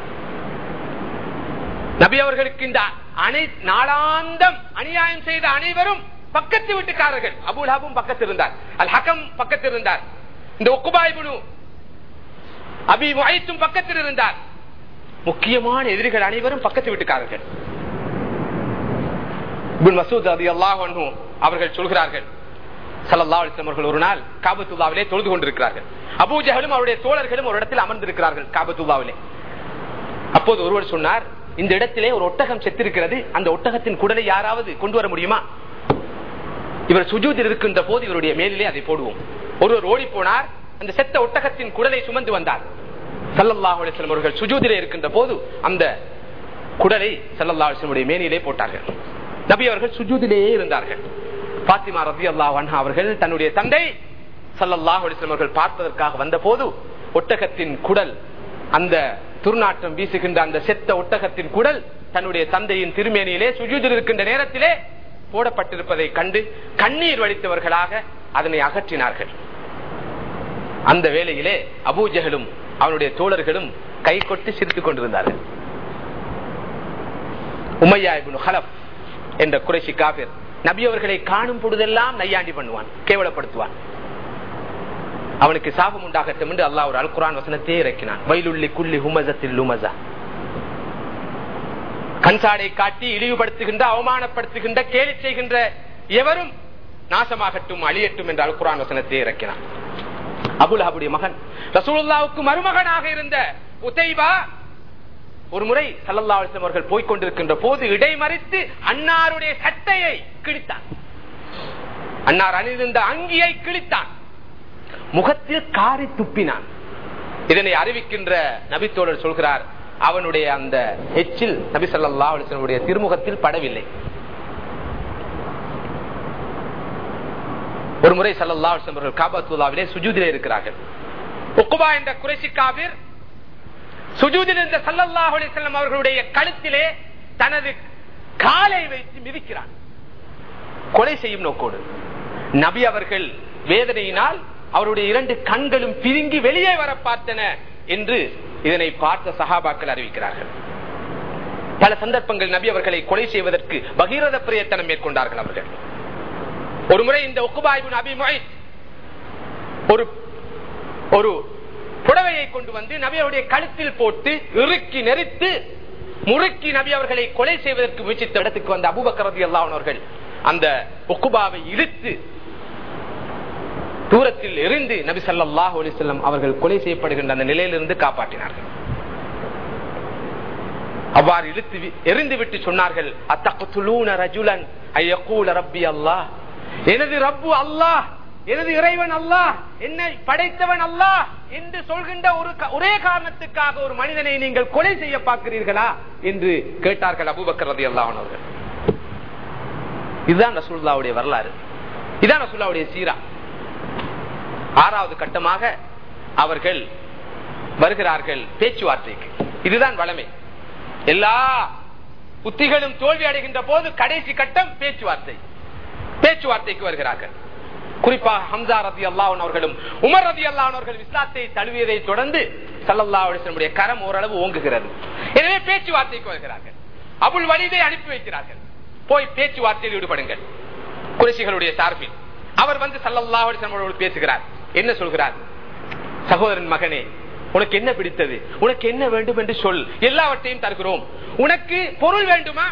நபி அவர்களுக்கு இந்த அனை நாளாந்தம் அநியாயம் செய்த அனைவரும் பக்கத்து வீட்டுக்காரர்கள் அபுல்ஹாபும் பக்கத்தில் இருந்தார் அல் ஹக்கம் பக்கத்தில் இருந்தார் இந்த ஒக்குபாய்புனு அபி முயத்தும் பக்கத்தில் இருந்தார் முக்கியமான எதிரிகள் அனைவரும் பக்கத்து வீட்டுக்காரர்கள் மசூத் அதி அல்லாஹ் அவர்கள் சொல்கிறார்கள் சல்லா அலிஸ்லாம் அவர்கள் ஒரு நாள் காபத்துல்லாவிலே தொழுது கொண்டிருக்கிறார்கள் அபூஜகலும் அவருடைய தோழர்களும் ஒரு இடத்தில் அமர்ந்திருக்கிறார்கள் காபத்துல்லாவிலே அப்போது ஒருவர் சொன்னார் இந்த இடத்திலே ஒரு ஒட்டகம் செத்திருக்கிறது அந்த ஒட்டகத்தின் குடலை யாராவது கொண்டு வர முடியுமா இவர் சுஜூதில் இருக்கின்ற போது இவருடைய மேலிலே அதை போடுவோம் ஒருவர் ஓடி போனார் அந்த செத்த ஒட்டகத்தின் குடலை சுமந்து வந்தார் சல்லல்லாஹு அலிஸ்லம் அவர்கள் சுஜூதிலே இருக்கின்ற போது அந்த குடலை சல்லல்லா அலிஸ்லமுடைய மேனியிலே போட்டார்கள் நபி அவர்கள் சுஜூதிலேயே இருந்தார்கள் பாத்திமா ரபி அல்லாஹ் அவர்கள் தன்னுடைய தந்தை சல்லல்லாஹு அலிஸ்லம் அவர்கள் பார்ப்பதற்காக வந்த போது ஒட்டகத்தின் குடல் அந்த துர்நாற்றம் வீசுகின்ற அந்த செத்த ஒட்டகத்தின் குடல் தன்னுடைய தந்தையின் திருமேனியிலே சுஜூதில் இருக்கின்ற நேரத்திலே போடப்பட்டிருப்பதை கண்டு கண்ணீர் வடித்தவர்களாக அதனை அகற்றினார்கள் அந்த வேளையிலே அபூஜகளும் அவனுடைய தோழர்களும் கை கொட்டி சிரித்துக் கொண்டிருந்தார்கள் உமையா இப்னு ஹலப் என்ற குறைசி காபிர் நபி அவர்களை காணும் பொழுதெல்லாம் நையாண்டி பண்ணுவான் கேவலப்படுத்துவான் அவனுக்கு சாபம் உண்டாகட்டும் என்று அல்லாஹ் ஒரு அல் குரான் வசனத்தையே இறக்கினான் வயலுள்ளி குள்ளி ஹுமசத்தில் லுமசா கண்சாடை காட்டி இழிவுபடுத்துகின்ற அவமானப்படுத்துகின்ற கேலி செய்கின்ற எவரும் நாசமாகட்டும் அழியட்டும் என்ற அல் குரான் வசனத்தை இறக்கினான் அபுல் மகன் ரசூலுல்லாவுக்கு மருமகனாக இருந்த உத்தைபா ஒரு முறை சல்லல்லா அலிஸ்லாம் அவர்கள் போய்கொண்டிருக்கின்ற போது இடைமறித்து அன்னாருடைய சட்டையை கிழித்தான் அன்னார் அணிந்திருந்த அங்கியை கிழித்தான் முகத்தில் காரி துப்பினான் இதனை அறிவிக்கின்ற நபித்தோழர் சொல்கிறார் அவனுடைய அந்த எச்சில் நபி சல்லா அலிஸ்லமுடைய திருமுகத்தில் படவில்லை ஒரு முறை சல்லா அலிஸ்லம் அவர்கள் காபாத்துல்லாவிலே சுஜூதிலே இருக்கிறார்கள் உக்குபா என்ற குறைசி காவிர் சுஜூதில் இருந்த சல்லல்லாஹு அலிஸ்லாம் அவர்களுடைய கழுத்திலே தனது காலை வைத்து மிதிக்கிறான் கொலை செய்யும் நோக்கோடு நபி அவர்கள் வேதனையினால் அவருடைய இரண்டு கண்களும் பிரிங்கி வெளியே வர பார்த்தன என்று இதனை பார்த்த சஹாபாக்கள் அறிவிக்கிறார்கள் பல சந்தர்ப்பங்கள் நபி அவர்களை கொலை செய்வதற்கு பகீரத பிரயத்தனம் மேற்கொண்டார்கள் அவர்கள் ஒரு முறை இந்த ஒக்குபாய்பு நபி ஒரு ஒரு புடவையை கொண்டு வந்து நபியருடைய கழுத்தில் போட்டு இறுக்கி நெறித்து முறுக்கி நபி அவர்களை கொலை செய்வதற்கு முயற்சித்த இடத்துக்கு வந்த அபுபக்கரதி அல்லாவனவர்கள் அந்த ஒக்குபாவை இழுத்து தூரத்தில் இருந்து நபி சல்லாஹ் அலிசல்லம் அவர்கள் கொலை செய்யப்படுகின்ற அந்த நிலையிலிருந்து காப்பாற்றினார்கள் அவ்வாறு இழுத்து எரிந்து விட்டு சொன்னார்கள் அத்தகுலூன ரஜுலன் ஐயக்கூல ரப்பி அல்லாஹ் எனது ரப்பு அல்லாஹ் எனது இறைவன் அல்லாஹ் என்னை படைத்தவன் அல்லாஹ் என்று சொல்கின்ற ஒரு ஒரே காரணத்துக்காக ஒரு மனிதனை நீங்கள் கொலை செய்ய பார்க்கிறீர்களா என்று கேட்டார்கள் அபுபக்கர் ரதி அல்லாஹன் அவர்கள் இதுதான் ரசூல்லாவுடைய வரலாறு இதுதான் ரசூல்லாவுடைய சீரா ஆறாவது கட்டமாக அவர்கள் வருகிறார்கள் பேச்சுவார்த்தைக்கு இதுதான் வளமை எல்லா உத்திகளும் தோல்வி அடைகின்ற போது கடைசி கட்டம் பேச்சுவார்த்தை பேச்சுவார்த்தைக்கு வருகிறார்கள் குறிப்பாக ஹம்சா ரதி அல்லாஹன் அவர்களும் உமர் ரதி அல்லாஹன் அவர்கள் இஸ்லாத்தை தழுவியதை தொடர்ந்து சல்லல்லா அலிஸ்லமுடைய கரம் ஓரளவு ஓங்குகிறது எனவே பேச்சுவார்த்தைக்கு வருகிறார்கள் அபுல் வலிதை அனுப்பி வைக்கிறார்கள் போய் பேச்சுவார்த்தையில் ஈடுபடுங்கள் குறைசிகளுடைய சார்பில் அவர் வந்து சல்லல்லா அலிஸ்லமோடு பேசுகிறார் என்ன சொல்கிறார் சகோதரன் மகனே உனக்கு என்ன பிடித்தது உனக்கு என்ன வேண்டும் என்று சொல் எல்லாவற்றையும் தருகிறோம் உனக்கு பொருள் வேண்டுமா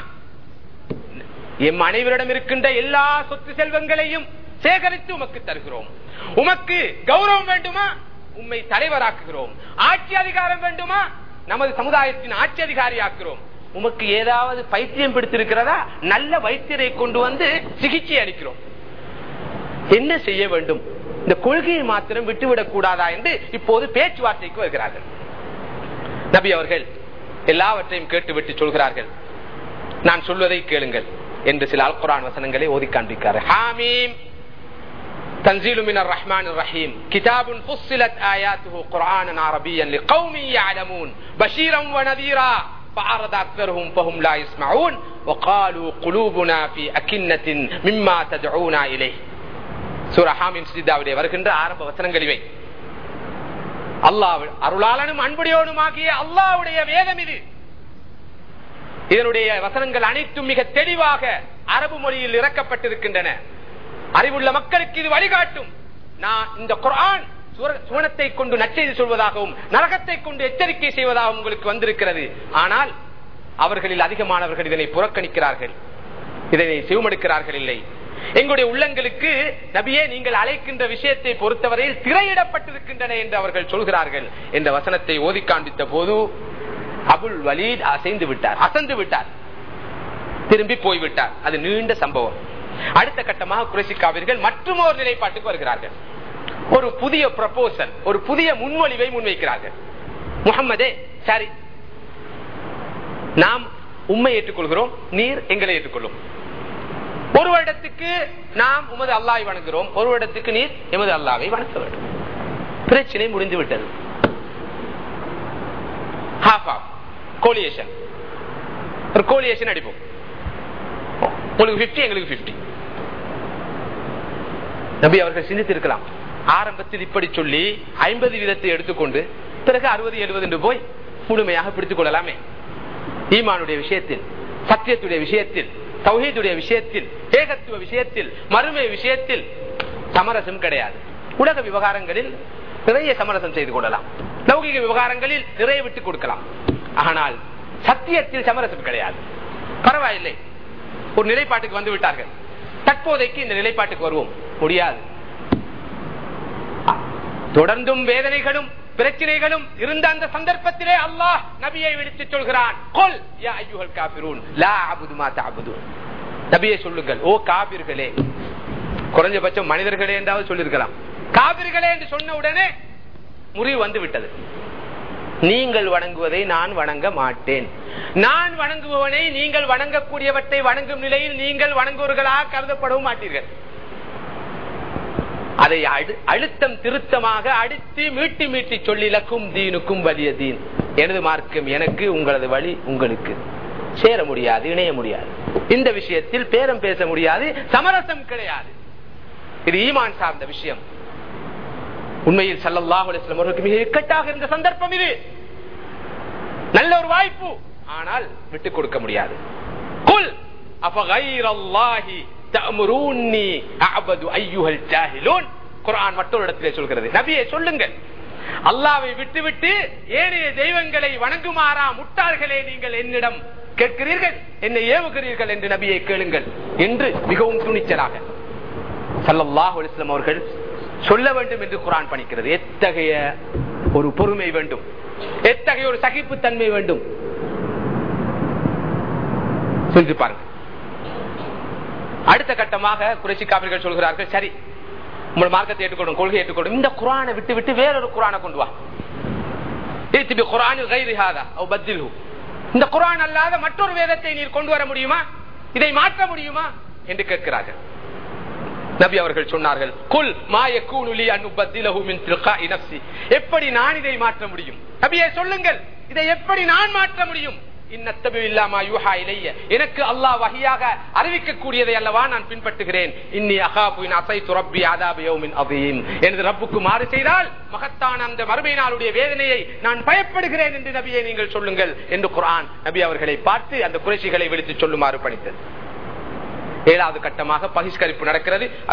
எம் அனைவரிடம் இருக்கின்ற எல்லா சொத்து செல்வங்களையும் சேகரித்து உமக்கு தருகிறோம் உமக்கு கௌரவம் வேண்டுமா உண்மை தலைவராக்குகிறோம் ஆட்சி அதிகாரம் வேண்டுமா நமது சமுதாயத்தின் ஆட்சி அதிகாரி ஆக்குகிறோம் உமக்கு ஏதாவது பைத்தியம் பிடித்திருக்கிறதா நல்ல வைத்தியரை கொண்டு வந்து சிகிச்சை அளிக்கிறோம் என்ன செய்ய வேண்டும் இந்த கொள்கையை மாத்திரம் விட்டுவிடக் கூடாதா என்று இப்போது பேச்சுவார்த்தைக்கு வருகிறார்கள் நபி அவர்கள் எல்லாவற்றையும் கேட்டுவிட்டு சொல்கிறார்கள் நான் சொல்வதை கேளுங்கள் என்று சில அல்குரான் வசனங்களை ஓதி காண்பிக்கிறார் ஹாமீம் تنزيل من الرحمن الرحيم كتاب فصلت آياته قرآنا عربيا لقوم يعلمون بشيرا ونذيرا فعرض أكثرهم فهم لا يسمعون وقالوا قلوبنا في أكنة مما تدعونا إليه சூரா ஹாமின் சித்தாவுடைய வருகின்ற ஆரம்ப வசனங்கள் இவை அல்லாஹ் அருளாளனும் அன்புடையோனுமாகிய அல்லாவுடைய வேதம் இது இதனுடைய வசனங்கள் அனைத்தும் மிக தெளிவாக அரபு மொழியில் இறக்கப்பட்டிருக்கின்றன அறிவுள்ள மக்களுக்கு இது வழிகாட்டும் நான் இந்த குரான் சுவனத்தை கொண்டு நச்செய்தி சொல்வதாகவும் நரகத்தை கொண்டு எச்சரிக்கை செய்வதாகவும் உங்களுக்கு வந்திருக்கிறது ஆனால் அவர்களில் அதிகமானவர்கள் இதனை புறக்கணிக்கிறார்கள் இதனை செவமடுக்கிறார்கள் இல்லை எங்களுடைய உள்ளங்களுக்கு நபியே நீங்கள் அழைக்கின்ற விஷயத்தை பொறுத்தவரையில் திரையிடப்பட்டிருக்கின்றன என்று அவர்கள் சொல்கிறார்கள் என்ற வசனத்தை ஓதி காண்பித்த போது அபுல் வலீத் அசைந்து விட்டார் அசந்து விட்டார் திரும்பி போய்விட்டார் அது நீண்ட சம்பவம் அடுத்த கட்டமாக குறைசிக்காவிர்கள் மற்றும் ஒரு நிலைப்பாட்டுக்கு வருகிறார்கள் ஒரு புதிய ப்ரப்போசல் ஒரு புதிய முன்மொழிவை முன்வைக்கிறார்கள் முகம்மதே சரி நாம் உண்மை ஏற்றுக்கொள்கிறோம் நீர் எங்களை ஏற்றுக்கொள்ளும் ஒரு வருடத்துக்கு நாம் உமது அல்லாவை வணங்குகிறோம் ஒரு வருடத்துக்கு நீர் எமது அல்லாவை வணங்க வேண்டும் பிரச்சனை முடிந்து விட்டது half half கோலியேஷன் ஒரு கோலியேஷன் அடிப்போம் உங்களுக்கு 50 எங்களுக்கு 50 நபி அவர்கள் சிந்தித்திருக்கலாம் ஆரம்பத்தில் இப்படி சொல்லி ஐம்பது வீதத்தை எடுத்துக்கொண்டு பிறகு அறுபது எழுபது என்று போய் முழுமையாக பிடித்துக் கொள்ளலாமே ஈமானுடைய விஷயத்தில் சத்தியத்துடைய விஷயத்தில் தௌஹீதுடைய விஷயத்தில் ஏகத்துவ விஷயத்தில் மறுமை விஷயத்தில் சமரசம் கிடையாது உலக விவகாரங்களில் நிறைய சமரசம் செய்து கொள்ளலாம் லௌகிக விவகாரங்களில் நிறைய விட்டுக் கொடுக்கலாம் ஆனால் சத்தியத்தில் சமரசம் கிடையாது பரவாயில்லை ஒரு நிலைப்பாட்டுக்கு வந்து விட்டார்கள் தற்போதைக்கு இந்த நிலைப்பாட்டுக்கு வருவோம் முடியாது தொடர்ந்தும் வேதனைகளும் பிரச்சனைகளும் இருந்த அந்த சந்தர்ப்பத்திலே அல்லாஹ் நபியை விடுத்து சொல்கிறான் கொல் யா ஐயுகள் காபிரூன் லா அபுது மா தஅபுதூன் நபியை சொல்லுங்கள் ஓ காபிர்களே குறைஞ்சபட்சம் மனிதர்களே என்றாவது சொல்லிருக்கலாம் காபிர்களே என்று சொன்ன உடனே முறிவு வந்து விட்டது நீங்கள் வணங்குவதை நான் வணங்க மாட்டேன் நான் வணங்குபவனை நீங்கள் வணங்கக்கூடியவற்றை வணங்கும் நிலையில் நீங்கள் வணங்குவர்களாக கருதப்படவும் மாட்டீர்கள் அதை அழு- அழுத்தம் திருத்தமாக அடித்து மீட்டி மீட்டி சொல்லிலக்கும் தீனுக்கும் வலிய தீன் எனது மார்க்கம் எனக்கு உங்களது வழி உங்களுக்கு சேர முடியாது இணைய முடியாது இந்த விஷயத்தில் பேரம் பேச முடியாது சமரசம் கிடையாது இது ஈமான் சார்ந்த விஷயம் உண்மையில் சல்லல்லாஹு அலைஹி வஸல்லம் அவர்களுக்கு மிக இக்கட்டாக இருந்த சந்தர்ப்பம் இது நல்ல ஒரு வாய்ப்பு ஆனால் விட்டுக் கொடுக்க முடியாது குல் அஃபகைரல்லாஹி தஅமுரூன்னி அஅபது அய்யுஹல் ஜாஹிலூன் குர்ஆன் மற்றொரு இடத்திலே சொல்கிறது நபியே சொல்லுங்கள் அல்லாவை விட்டுவிட்டு ஏனைய தெய்வங்களை வணங்குமாறா முட்டாள்களே நீங்கள் என்னிடம் கேட்கிறீர்கள் என்னை ஏவுகிறீர்கள் என்று நபியை கேளுங்கள் என்று மிகவும் துணிச்சலாக சல்லல்லாஹு அலைஹி வஸல்லம் அவர்கள் சொல்ல வேண்டும் என்று குரான் பணிக்கிறது எத்தகைய ஒரு பொறுமை வேண்டும் எத்தகைய ஒரு சகிப்புத்தன்மை வேண்டும் சென்று பாருங்க அடுத்த கட்டமாக குறைச்சி காவிர்கள் சொல்கிறார்கள் சரி உங்கள் மார்க்கத்தை ஏற்றுக்கொள்ளும் கொள்கை ஏற்றுக்கொள்ளும் இந்த குரானை விட்டு விட்டு வேறொரு குரானை கொண்டு வா இத்தி பி குர்ஆனில் கைரி ஹாதா அவ் பத்தில்ஹு. இந்த குரான் அல்லாத மற்றொரு வேதத்தை நீர் கொண்டு வர முடியுமா இதை மாற்ற முடியுமா என்று கேட்கிறார்கள் நபி அவர்கள் சொன்னார்கள் குல் மாயக்கூனுலி அனுபத்திலஹு மின் தில்காஇ நஃப்ஸி எப்படி நான் இதை மாற்ற முடியும் நபியே சொல்லுங்கள் இதை எப்படி நான் மாற்ற முடியும் இன்னத்தபி இல்லாமா யூஹா இலைய எனக்கு அல்லாஹ் வஹியாக அறிவிக்கக்கூடியதை அல்லவா நான் பின்பற்றுகிறேன் இன்னி அகாபு இன் அசைத்து ரப்பி ஆதாப யௌமின் அதீம் எனது ரப்புக்கு மாறு செய்தால் மகத்தான அந்த மறுமை நாளுடைய வேதனையை நான் பயப்படுகிறேன் என்று நபியை நீங்கள் சொல்லுங்கள் என்று குர்ஆன் நபி அவர்களை பார்த்து அந்த குறைசிகளை விழித்து சொல்லுமாறு பணித்தது ஏழாவது கட்டமாக பகிஷ்கரிப்பு நடக்கிறது